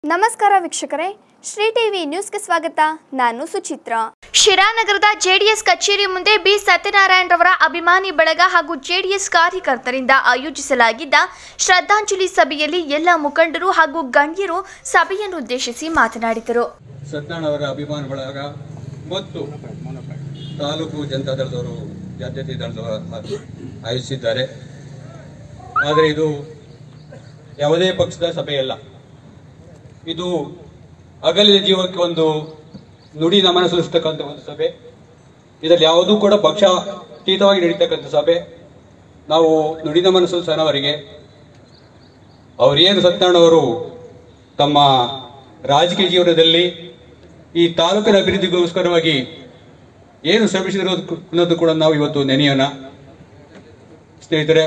ನಮಸ್ಕಾರ ವೀಕ್ಷಕರೇ ಶ್ರೀ ಟಿವಿ ನ್ಯೂಸ್ಗೆ ಸ್ವಾಗತ ನಾನು ಸುಚಿತ್ರ ಶಿರಾನಗರದ ಜೆಡಿಎಸ್ ಕಚೇರಿ ಮುಂದೆ ಬಿ ಸತ್ಯನಾರಾಯಣ ರವರ ಅಭಿಮಾನಿ ಬಳಗ ಹಾಗೂ ಜೆಡಿಎಸ್ ಕಾರ್ಯಕರ್ತರಿಂದ ಆಯೋಜಿಸಲಾಗಿದ್ದ ಶ್ರದ್ಧಾಂಜಲಿ ಸಭೆಯಲ್ಲಿ ಎಲ್ಲ ಮುಖಂಡರು ಹಾಗೂ ಗಣ್ಯರು ಸಭೆಯನ್ನುದ್ದೇಶಿಸಿ ಮಾತನಾಡಿದರು ಸತ್ಯನಾರಾಯಣ ಅವರ ಅಭಿಮಾನ ಬಳಗ ಮತ್ತು ತಾಲೂಕು ಜನತಾ ದಳದವರು ಜಾತ್ಯತೀತ ದಳದವರು ಆಯೋಜಿಸಿದ್ದಾರೆ ಆದರೆ ಇದು ಯಾವುದೇ ಪಕ್ಷದ ಸಭೆಯಲ್ಲ ಇದು ಅಗಲಿದ ಜೀವಕ್ಕೆ ಒಂದು ನುಡಿ ನಮನ ಸಲ್ಲಿಸ್ತಕ್ಕಂಥ ಒಂದು ಸಭೆ ಇದರಲ್ಲಿ ಯಾವುದೂ ಕೂಡ ಪಕ್ಷಾತೀತವಾಗಿ ನಡೀತಕ್ಕಂಥ ಸಭೆ ನಾವು ನುಡಿ ನಮನ ಸಲ್ಲಿಸೋಣ ಅವರಿಗೆ ಅವರೇನು ಸತ್ಯನಾರಾಯಣವರು ತಮ್ಮ ರಾಜಕೀಯ ಜೀವನದಲ್ಲಿ ಈ ತಾಲೂಕಿನ ಅಭಿವೃದ್ಧಿಗೋಸ್ಕರವಾಗಿ ಏನು ಶ್ರಮಿಸಿದ್ರು ಅನ್ನೋದು ಕೂಡ ನಾವು ಇವತ್ತು ನೆನೆಯೋಣ ಸ್ನೇಹಿತರೆ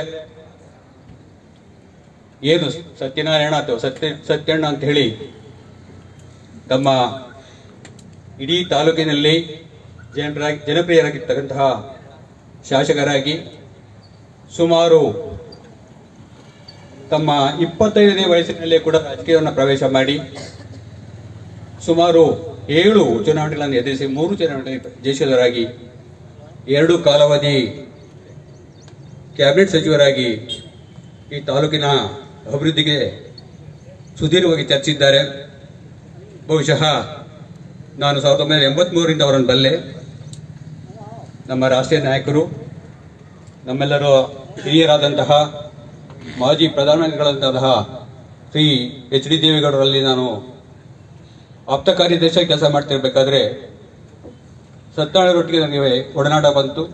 ಏನು ಸತ್ಯನಾರಾಯಣ ಅಥವಾ ಸತ್ಯ ಸತ್ಯಣ್ಣ ಅಂತ ಹೇಳಿ ತಮ್ಮ ಇಡೀ ತಾಲೂಕಿನಲ್ಲಿ ಜನರಾಗಿ ಜನಪ್ರಿಯರಾಗಿರ್ತಕ್ಕಂತಹ ಶಾಸಕರಾಗಿ ಸುಮಾರು ತಮ್ಮ ಇಪ್ಪತ್ತೈದನೇ ವಯಸ್ಸಿನಲ್ಲೇ ಕೂಡ ರಾಜಕೀಯವನ್ನು ಪ್ರವೇಶ ಮಾಡಿ ಸುಮಾರು ಏಳು ಚುನಾವಣೆಗಳನ್ನು ಎದುರಿಸಿ ಮೂರು ಚುನಾವಣೆ ಜಯಿಸಿದವರಾಗಿ ಎರಡು ಕಾಲಾವಧಿ ಕ್ಯಾಬಿನೆಟ್ ಸಚಿವರಾಗಿ ಈ ತಾಲೂಕಿನ ಅಭಿವೃದ್ಧಿಗೆ ಸುದೀರ್ಘವಾಗಿ ಚರ್ಚಿಸಿದ್ದಾರೆ ಬಹುಶಃ ನಾನು ಸಾವಿರದ ಒಂಬೈನೂರ ಎಂಬತ್ಮೂರರಿಂದ ಅವರನ್ನು ಬಲ್ಲೆ ನಮ್ಮ ರಾಷ್ಟ್ರೀಯ ನಾಯಕರು ನಮ್ಮೆಲ್ಲರ ಹಿರಿಯರಾದಂತಹ ಮಾಜಿ ಪ್ರಧಾನಮಂತ್ರಿಗಳಂತಹ ಶ್ರೀ ಎಚ್ ಡಿ ದೇವೇಗೌಡರಲ್ಲಿ ನಾನು ಆಪ್ತ ಕಾರ್ಯದರ್ಶಿ ಕೆಲಸ ಮಾಡ್ತಿರ್ಬೇಕಾದ್ರೆ ಸತ್ಯನಾರಾಯಣರೊಟ್ಟಿಗೆ ನನಗೆ ಒಡನಾಟ ಬಂತು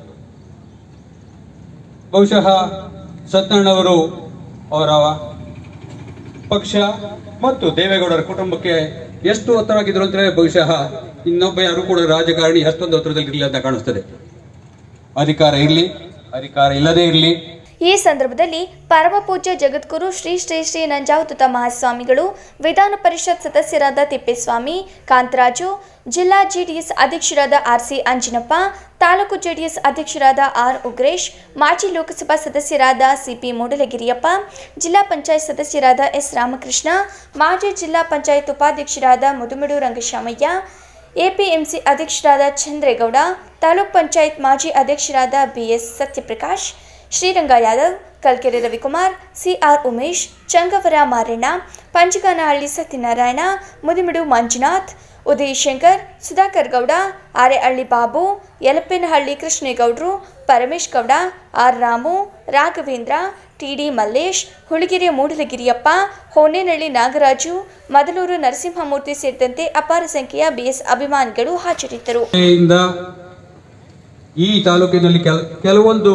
ಬಹುಶಃ ಸತ್ಯನಾರಾಯಣವರು ಅವರ ಪಕ್ಷ ಮತ್ತು ದೇವೇಗೌಡರ ಕುಟುಂಬಕ್ಕೆ ಎಷ್ಟು ಹತ್ತಿರವಾಗಿದ್ರು ಅಂದ್ರೆ ಬಹುಶಃ ಇನ್ನೊಬ್ಬ ಯಾರು ಕೂಡ ರಾಜಕಾರಣಿ ಅಷ್ಟೊಂದು ಹತ್ತಿರದಲ್ಲಿ ಇರಲಿ ಅಂತ ಕಾಣಿಸ್ತದೆ ಅಧಿಕಾರ ಇರಲಿ ಅಧಿಕಾರ ಇಲ್ಲದೇ ಇರಲಿ ಈ ಸಂದರ್ಭದಲ್ಲಿ ಪರಮಪೂಜ್ಯ ಜಗದ್ಗುರು ಶ್ರೀ ಶ್ರೀ ಶ್ರೀ ನಂಜಾವತುತ ಮಹಾಸ್ವಾಮಿಗಳು ವಿಧಾನ ಪರಿಷತ್ ಸದಸ್ಯರಾದ ತಿಪ್ಪೇಸ್ವಾಮಿ ಕಾಂತರಾಜು ಜಿಲ್ಲಾ ಜೆಡಿಎಸ್ ಅಧ್ಯಕ್ಷರಾದ R C Anjinappa taluk JDS ಅಧ್ಯಕ್ಷರಾದ ಆರ್ ಉಗ್ರೇಶ್ ಮಾಜಿ ಲೋಕಸಭಾ ಸದಸ್ಯರಾದ ಸಿಪಿ ಮೂಡಲಗಿರಿಯಪ್ಪ ಜಿಲ್ಲಾ ಪಂಚಾಯತ್ ಸದಸ್ಯರಾದ ಎಸ್ ರಾಮಕೃಷ್ಣ ಮಾಜಿ ಜಿಲ್ಲಾ ಪಂಚಾಯತ್ ಉಪಾಧ್ಯಕ್ಷರಾದ ಮುದುಮಿಡು ರಂಗಶಾಮಯ್ಯ ಎಪಿಎಂಸಿ ಅಧ್ಯಕ್ಷರಾದ ಚಂದ್ರೇಗೌಡ ತಾಲೂಕ್ ಪಂಚಾಯತ್ ಮಾಜಿ ಅಧ್ಯಕ್ಷರಾದ ಬಿಎಸ್ ಸತ್ಯಪ್ರಕಾಶ್ ಶ್ರೀರಂಗ ಯಾದವ್ ಕಲ್ಕೆರೆ ರವಿಕುಮಾರ್ ಸಿಆರ್ ಉಮೇಶ್ ಚಂಗವರ ಮಾರಣ್ಣ ಪಂಚಗಾನಹಳ್ಳಿ ಸತ್ಯನಾರಾಯಣ ಮುದಿಮಿಡು ಮಂಜುನಾಥ್ ಉದಯ್ ಶಂಕರ್ ಸುಧಾಕರ್ ಗೌಡ ಆರೆಹಳ್ಳಿ ಬಾಬು ಯಲಪ್ಪೇನಹಳ್ಳಿ ಕೃಷ್ಣೇಗೌಡರು ಪರಮೇಶ್ ಗೌಡ ಆರ್ ರಾಮು ರಾಘವೇಂದ್ರ ಟಿಡಿ ಮಲ್ಲೇಶ್ ಹುಳಿಗೆರೆ ಮೂಡಲಗಿರಿಯಪ್ಪ ಹೊನ್ನೇನಹಳ್ಳಿ ನಾಗರಾಜು ಮದಲೂರು ನರಸಿಂಹಮೂರ್ತಿ ಸೇರಿದಂತೆ ಅಪಾರ ಸಂಖ್ಯೆಯ ಬಿಎಸ್ ಅಭಿಮಾನಿಗಳು ಹಾಜರಿದ್ದರು ಇಂದ ಈ ತಾಲೂಕಿನಲ್ಲಿ ಕೆಲ ಕೆಲವೊಂದು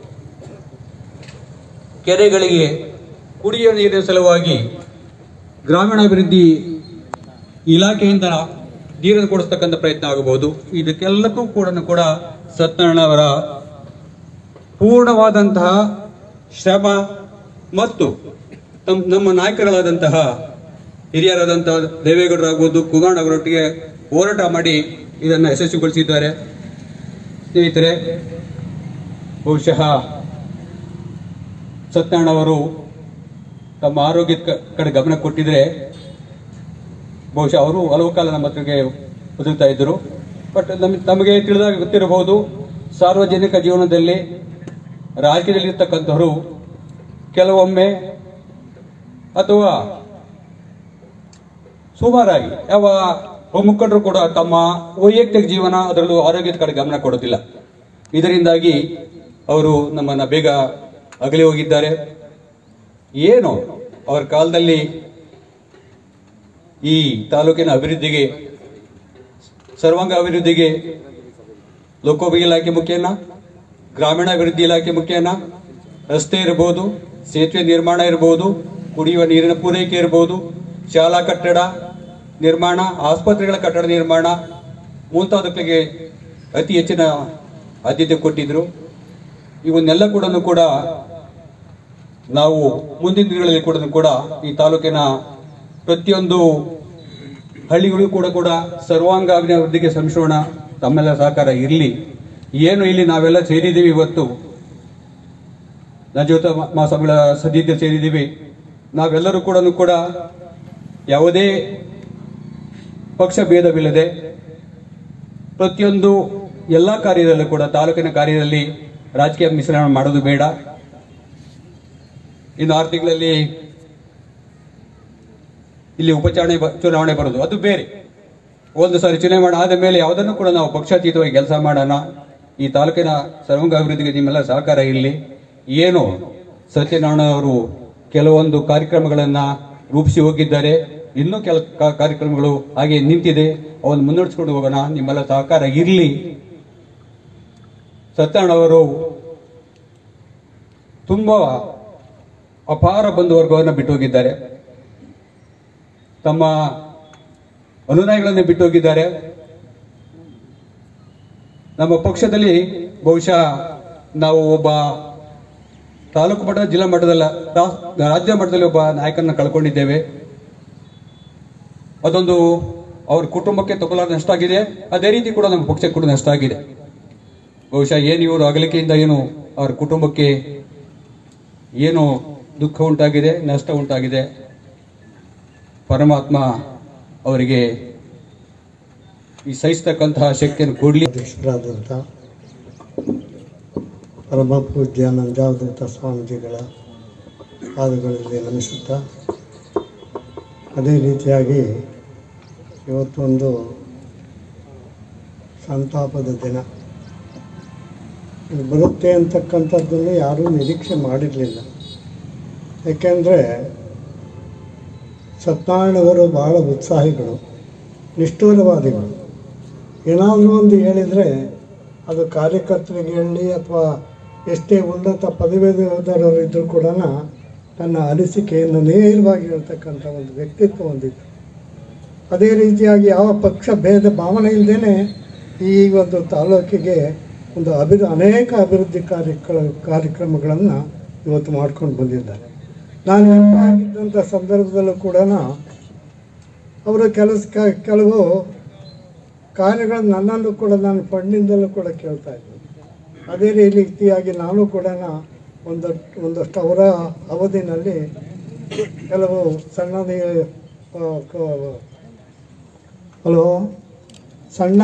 ಕೆರೆಗಳಿಗೆ ಕುಡಿಯುವ ನೀರಿನ ಸಲುವಾಗಿ ಗ್ರಾಮೀಣಾಭಿವೃದ್ಧಿ ಇಲಾಖೆಯಿಂದ ನೀರನ್ನು ಕೊಡಿಸ್ತಕ್ಕಂಥ ಪ್ರಯತ್ನ ಆಗಬಹುದು ಇದಕ್ಕೆಲ್ಲಕ್ಕೂ ಕೂಡ ಕೂಡ ಸತ್ಯನಾರಾಯಣ ಅವರ ಪೂರ್ಣವಾದಂತಹ ಶ್ರಮ ಮತ್ತು ತಮ್- ನಮ್ಮ ನಾಯಕರಾದಂತಹ ಹಿರಿಯರಾದಂತಹ ದೇವೇಗೌಡರಾಗ್ಬೋದು ಕುಮಾರ್ ಅವರೊಟ್ಟಿಗೆ ಹೋರಾಟ ಮಾಡಿ ಇದನ್ನು ಯಶಸ್ವಿಗೊಳಿಸಿದ್ದಾರೆ ಸ್ನೇಹಿತರೆ ಬಹುಶಃ ಸತ್ಯನಾರಾಯಣ ಅವರು ತಮ್ಮ ಆರೋಗ್ಯದ ಕ- ಕಡೆ ಗಮನ ಕೊಟ್ಟಿದ್ರೆ ಬಹುಶಃ ಅವರು ಹಲವು ಕಾಲ ನಮ್ಮ ಹತ್ರಗೆ ಬದುಕ್ತಾ ಇದ್ದರು ಬಟ್ ನಮಗೆ ತಮಗೆ ತಿಳಿದಾಗ ಗೊತ್ತಿರಬಹುದು ಸಾರ್ವಜನಿಕ ಜೀವನದಲ್ಲಿ ರಾಜಕೀಯದಲ್ಲಿರ್ತಕ್ಕಂಥವರು ಕೆಲವೊಮ್ಮೆ ಅಥವಾ ಸುಮಾರಾಗಿ ಯಾವ ಮುಖಂಡರು ಕೂಡ ತಮ್ಮ ವೈಯಕ್ತಿಕ ಜೀವನ ಅದರಲ್ಲೂ ಆರೋಗ್ಯದ ಕಡೆ ಗಮನ ಕೊಡೋದಿಲ್ಲ ಇದರಿಂದಾಗಿ ಅವರು ನಮ್ಮನ್ನ ಬೇಗ ಅಗಲಿ ಹೋಗಿದ್ದಾರೆ ಏನು ಅವರ ಕಾಲದಲ್ಲಿ ಈ ತಾಲೂಕಿನ ಅಭಿವೃದ್ಧಿಗೆ ಸರ್ವಾಂಗ ಅಭಿವೃದ್ಧಿಗೆ ಲೋಕೋಪಯೋಗಿ ಇಲಾಖೆ ಮುಖ್ಯನ ಗ್ರಾಮೀಣಾಭಿವೃದ್ಧಿ ಇಲಾಖೆ ಮುಖ್ಯನ ರಸ್ತೆ ಇರಬಹುದು ಸೇತುವೆ ನಿರ್ಮಾಣ ಇರಬಹುದು ಕುಡಿಯುವ ನೀರಿನ ಪೂರೈಕೆ ಇರಬಹುದು ಶಾಲಾ ಕಟ್ಟಡ ನಿರ್ಮಾಣ ಆಸ್ಪತ್ರೆಗಳ ಕಟ್ಟಡ ನಿರ್ಮಾಣ ಮುಂತಾದಕ್ಕೆ ಅತಿ ಹೆಚ್ಚಿನ ಆದ್ಯತೆ ಕೊಟ್ಟಿದ್ರು ಇವನ್ನೆಲ್ಲ ಕೂಡ ಕೂಡ ನಾವು ಮುಂದಿನ ದಿನಗಳಲ್ಲಿ ಕೂಡ ಕೂಡ ಈ ತಾಲೂಕಿನ ಪ್ರತಿಯೊಂದು ಹಳ್ಳಿಗಳು ಕೂಡ ಕೂಡ ಸರ್ವಾಂಗ ಅಭಿವೃದ್ಧಿಗೆ ಶ್ರಮಿಸೋಣ ತಮ್ಮೆಲ್ಲ ಸಹಕಾರ ಇರಲಿ ಏನು ಇಲ್ಲಿ ನಾವೆಲ್ಲ ಸೇರಿದ್ದೀವಿ ಇವತ್ತು ನಜೋತ ಮಹಾಸ್ವಾಮಿಗಳ ಸದ್ಯಕ್ಕೆ ಸೇರಿದ್ದೀವಿ ನಾವೆಲ್ಲರೂ ಕೂಡ ಕೂಡ ಯಾವುದೇ ಪಕ್ಷ ಭೇದವಿಲ್ಲದೆ ಪ್ರತಿಯೊಂದು ಎಲ್ಲ ಕಾರ್ಯದಲ್ಲೂ ಕೂಡ ತಾಲೂಕಿನ ಕಾರ್ಯದಲ್ಲಿ ರಾಜಕೀಯ ಮಿಶ್ರಣ ಮಾಡೋದು ಬೇಡ ಇನ್ನು ಆರು ತಿಂಗಳಲ್ಲಿ ಇಲ್ಲಿ ಉಪಚುನಾವಣೆ ಬ- ಚುನಾವಣೆ ಬರೋದು ಅದು ಬೇರೆ ಒಂದು ಸಾರಿ ಚುನಾವಣೆ ಆದ ಮೇಲೆ ಯಾವುದನ್ನು ಕೂಡ ನಾವು ಪಕ್ಷಾತೀತವಾಗಿ ಕೆಲಸ ಮಾಡೋಣ ಈ ತಾಲೂಕಿನ ಸರ್ವಾಂಗ ಅಭಿವೃದ್ಧಿಗೆ ನಿಮ್ಮೆಲ್ಲ ಸಹಕಾರ ಇರಲಿ ಏನು ಸತ್ಯನಾರಾಯಣ ಅವರು ಕೆಲವೊಂದು ಕಾರ್ಯಕ್ರಮಗಳನ್ನ ರೂಪಿಸಿ ಹೋಗಿದ್ದಾರೆ ಇನ್ನೂ ಕೆಲ ಕಾ- ಕಾರ್ಯಕ್ರಮಗಳು ಹಾಗೆ ನಿಂತಿದೆ ಅವನ್ನು ಮುನ್ನಡೆಸ್ಕೊಂಡು ಹೋಗೋಣ ನಿಮ್ಮೆಲ್ಲ ಸಹಕಾರ ಇರಲಿ ಸತ್ಯನಾರಾಯಣ ಅವರು ತುಂಬಾ ಅಪಾರ ಬಂಧುವರ್ಗವನ್ನು ಬಿಟ್ಟು ಹೋಗಿದ್ದಾರೆ ತಮ್ಮ ಅನುದಾನಗಳನ್ನು ಬಿಟ್ಟು ಹೋಗಿದ್ದಾರೆ ನಮ್ಮ ಪಕ್ಷದಲ್ಲಿ ಬಹುಶಃ ನಾವು ಒಬ್ಬ ತಾಲೂಕು ಮಟ್ಟ ಜಿಲ್ಲಾ ಮಟ್ಟದಲ್ಲ ರಾ- ರಾಜ್ಯ ಮಟ್ಟದಲ್ಲಿ ಒಬ್ಬ ನಾಯಕನ ಕಳ್ಕೊಂಡಿದ್ದೇವೆ ಅದೊಂದು ಅವ್ರ ಕುಟುಂಬಕ್ಕೆ ತಗೊಳ್ಳಾದ ನಷ್ಟ ಆಗಿದೆ ಅದೇ ರೀತಿ ಕೂಡ ನಮ್ಮ ಪಕ್ಷಕ್ಕೆ ಕೂಡ ನಷ್ಟ ಆಗಿದೆ ಬಹುಶಃ ಏನು ಇವರು ಅಗಲಿಕೆಯಿಂದ ಏನು ಅವ್ರ ಕುಟುಂಬಕ್ಕೆ ಏನು ದುಃಖ ಉಂಟಾಗಿದೆ ನಷ್ಟ ಉಂಟಾಗಿದೆ ಪರಮಾತ್ಮ ಅವರಿಗೆ ಈ ಸಹಿಸ್ತಕ್ಕಂತಹ ಶಕ್ತಿಯನ್ನು ಕೊಡ್ಲಿ ಅಧ್ಯಕ್ಷರಾದಂಥ ಪರಮ ಪೂಜ್ಯ ನಂಜಾವಧೂತ ಸ್ವಾಮೀಜಿಗಳ ಪಾದಗಳಲ್ಲಿ ನಮಿಸುತ್ತಾ ಅದೇ ರೀತಿಯಾಗಿ ಇವತ್ತೊಂದು ಸಂತಾಪದ ದಿನ ಇದು ಬರುತ್ತೆ ಅಂತಕ್ಕಂಥದ್ದನ್ನು ಯಾರೂ ನಿರೀಕ್ಷೆ ಮಾಡಿರಲಿಲ್ಲ ಯಾಕೆಂದರೆ ಸತ್ಯನಾರಾಯಣವರು ಬಹಳ ಉತ್ಸಾಹಿಗಳು ನಿಷ್ಠೂರವಾದಿಗಳು ಏನಾದರೂ ಒಂದು ಹೇಳಿದರೆ ಅದು ಕಾರ್ಯಕರ್ತರಿಗೆ ಹೇಳಲಿ ಅಥವಾ ಎಷ್ಟೇ ಉನ್ನತ ಪದವೀಧರರು ಇದ್ದರೂ ಕೂಡ ತನ್ನ ಅನಿಸಿಕೆಯನ್ನು ನೇರವಾಗಿ ಹೇಳ್ತಕ್ಕಂಥ ಒಂದು ವ್ಯಕ್ತಿತ್ವ ಹೊಂದಿತ್ತು ಅದೇ ರೀತಿಯಾಗಿ ಯಾವ ಪಕ್ಷ ಭೇದ ಭಾವನೆ ಇಲ್ಲದೇ ಈ ಒಂದು ತಾಲೂಕಿಗೆ ಒಂದು ಅಭಿವೃ ಅನೇಕ ಅಭಿವೃದ್ಧಿ ಕಾರ್ಯಕ್ರ ಕಾರ್ಯಕ್ರಮಗಳನ್ನು ಇವತ್ತು ಮಾಡ್ಕೊಂಡು ಬಂದಿದ್ದಾರೆ ನಾನು ಎಂ ಪಿ ಆಗಿದ್ದಂಥ ಸಂದರ್ಭದಲ್ಲೂ ಕೂಡ ಅವರ ಕೆಲಸ ಕೆಲವು ಕಾರ್ಯಗಳನ್ನು ನನ್ನನ್ನು ಕೂಡ ನಾನು ಫಂಡಿಂದಲೂ ಕೂಡ ಕೇಳ್ತಾ ಇದ್ದೆ ಅದೇ ರೀತಿಯಾಗಿ ನಾನು ಕೂಡ ಒಂದಷ್ಟು ಒಂದಷ್ಟು ಅವರ ಅವಧಿನಲ್ಲಿ ಕೆಲವು ಸಣ್ಣ ನೀ- ಆ, ಕ- ಹಲೋ ಸಣ್ಣ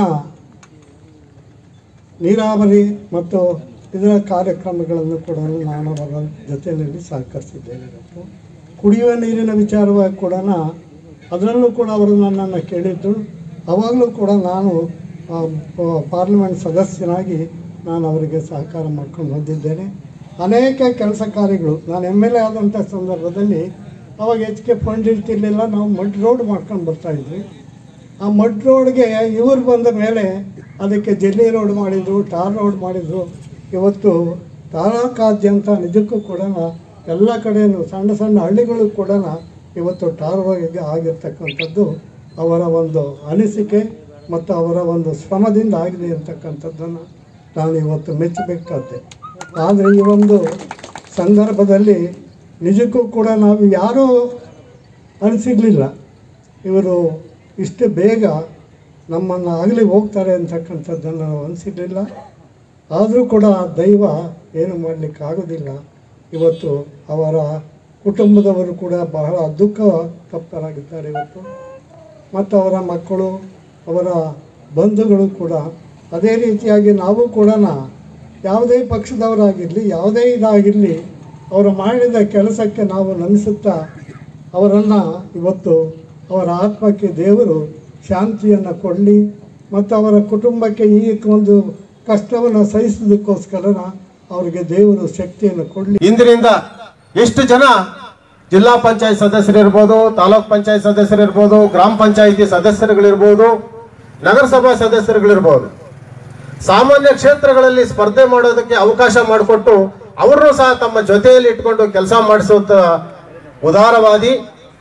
ನೀರಾವರಿ ಮತ್ತು ಇದರ ಕಾರ್ಯಕ್ರಮಗಳನ್ನು ಕೂಡ ನಾನು ಅವರ ಜೊತೆಯಲ್ಲಿ ಸಹಕರಿಸಿದ್ದೇನೆ ಇವತ್ತು ಕುಡಿಯುವ ನೀರಿನ ವಿಚಾರವಾಗಿ ಕೂಡ ಅದರಲ್ಲೂ ಕೂಡ ಅವರು ನನ್ನನ್ನು ಕೇಳಿದ್ದು ಅವಾಗಲೂ ಕೂಡ ನಾನು ಆ, ಪ- ಪಾರ್ಲಿಮೆಂಟ್ ಸದಸ್ಯನಾಗಿ ನಾನು ಅವರಿಗೆ ಸಹಕಾರ ಮಾಡ್ಕೊಂಡು ಬಂದಿದ್ದೇನೆ ಅನೇಕ ಕೆಲಸ ಕಾರ್ಯಗಳು ನಾನು ಎಮ್ ಎಲ್ ಎ ಆದಂಥ ಸಂದರ್ಭದಲ್ಲಿ ಅವಾಗ ಹೆಚ್ಚಿಗೆ ಫಂಡ್ ಇರ್ತಿರ್ಲಿಲ್ಲ ನಾವು ಮಡ್ ರೋಡ್ ಮಾಡ್ಕೊಂಡು ಬರ್ತಾಯಿದ್ವಿ ಆ ಮಡ್ ರೋಡ್ಗೆ ಇವರು ಬಂದ ಮೇಲೆ ಅದಕ್ಕೆ ಜೆಲ್ಲಿ ರೋಡ್ ಮಾಡಿದ್ರು ಟಾರ್ ರೋಡ್ ಮಾಡಿದ್ರು ಇವತ್ತು ತಾಲೂಕಾದ್ಯಂತ ನಿಜಕ್ಕೂ ಕೂಡ ಎಲ್ಲ ಕಡೆಯೂ ಸಣ್ಣ ಸಣ್ಣ ಹಳ್ಳಿಗಳು ಕೂಡ ಇವತ್ತು ಟಾರ್ ರೋಡ್ ಆಗಿರ್ತಕ್ಕಂಥದ್ದು ಅವರ ಒಂದು ಅನಿಸಿಕೆ ಮತ್ತು ಅವರ ಒಂದು ಶ್ರಮದಿಂದ ಆಗಿದೆ ಅಂತಕ್ಕಂಥದ್ದನ್ನು ನಾನು ಇವತ್ತು ಮೆಚ್ಚಬೇಕಾದ್ದೆ ಆದರೆ ಈ ಒಂದು ಸಂದರ್ಭದಲ್ಲಿ ನಿಜಕ್ಕೂ ಕೂಡ ನಾವು ಯಾರೂ ಅನಿಸಿರ್ಲಿಲ್ಲ ಇವರು ಇಷ್ಟು ಬೇಗ ನಮ್ಮನ್ನು ಆಗಲಿ ಹೋಗ್ತಾರೆ ಅಂತಕ್ಕಂಥದ್ದನ್ನು ನಾವು ಅನಿಸಿರಲಿಲ್ಲ ಆದರೂ ಕೂಡ ಆ ದೈವ ಏನು ಮಾಡಲಿಕ್ಕೆ ಆಗೋದಿಲ್ಲ ಇವತ್ತು ಅವರ ಕುಟುಂಬದವರು ಕೂಡ ಬಹಳ ದುಃಖ ತಪ್ತರಾಗಿದ್ದಾರೆ ಇವತ್ತು ಮತ್ತು ಅವರ ಮಕ್ಕಳು ಅವರ ಬಂಧುಗಳು ಕೂಡ ಅದೇ ರೀತಿಯಾಗಿ ನಾವು ಕೂಡ ಯಾವುದೇ ಪಕ್ಷದವರಾಗಿರಲಿ ಯಾವುದೇ ಇದಾಗಿರಲಿ ಅವರು ಮಾಡಿದ ಕೆಲಸಕ್ಕೆ ನಾವು ನಮಿಸುತ್ತಾ ಅವರನ್ನು ಇವತ್ತು ಅವರ ಆತ್ಮಕ್ಕೆ ದೇವರು ಶಾಂತಿಯನ್ನು ಕೊಡಲಿ ಮತ್ತು ಅವರ ಕುಟುಂಬಕ್ಕೆ ಈ ಒಂದು ಕಷ್ಟವನ್ನು ಸಹಿಸೋದಕ್ಕೋಸ್ಕರ ಅವರಿಗೆ ದೇವರು ಶಕ್ತಿಯನ್ನು ಕೊಡಲಿ ಇಂದಿನಿಂದ ಎಷ್ಟು ಜನ ಜಿಲ್ಲಾ ಪಂಚಾಯತ್ ಸದಸ್ಯರಿರ್ಬೋದು ತಾಲೂಕ್ ಪಂಚಾಯತ್ ಸದಸ್ಯರಿರ್ಬೋದು ಗ್ರಾಮ ಪಂಚಾಯತಿ ಸದಸ್ಯರುಗಳಿರ್ಬೋದು ನಗರಸಭಾ ಸದಸ್ಯರುಗಳಿರ್ಬೋದು ಸಾಮಾನ್ಯ ಕ್ಷೇತ್ರಗಳಲ್ಲಿ ಸ್ಪರ್ಧೆ ಮಾಡೋದಕ್ಕೆ ಅವಕಾಶ ಮಾಡಿಕೊಟ್ಟು ಅವರನ್ನು ಸಹ ತಮ್ಮ ಜೊತೆಯಲ್ಲಿ ಇಟ್ಕೊಂಡು ಕೆಲಸ ಮಾಡಿಸುವಂತ ಉದಾರವಾದಿ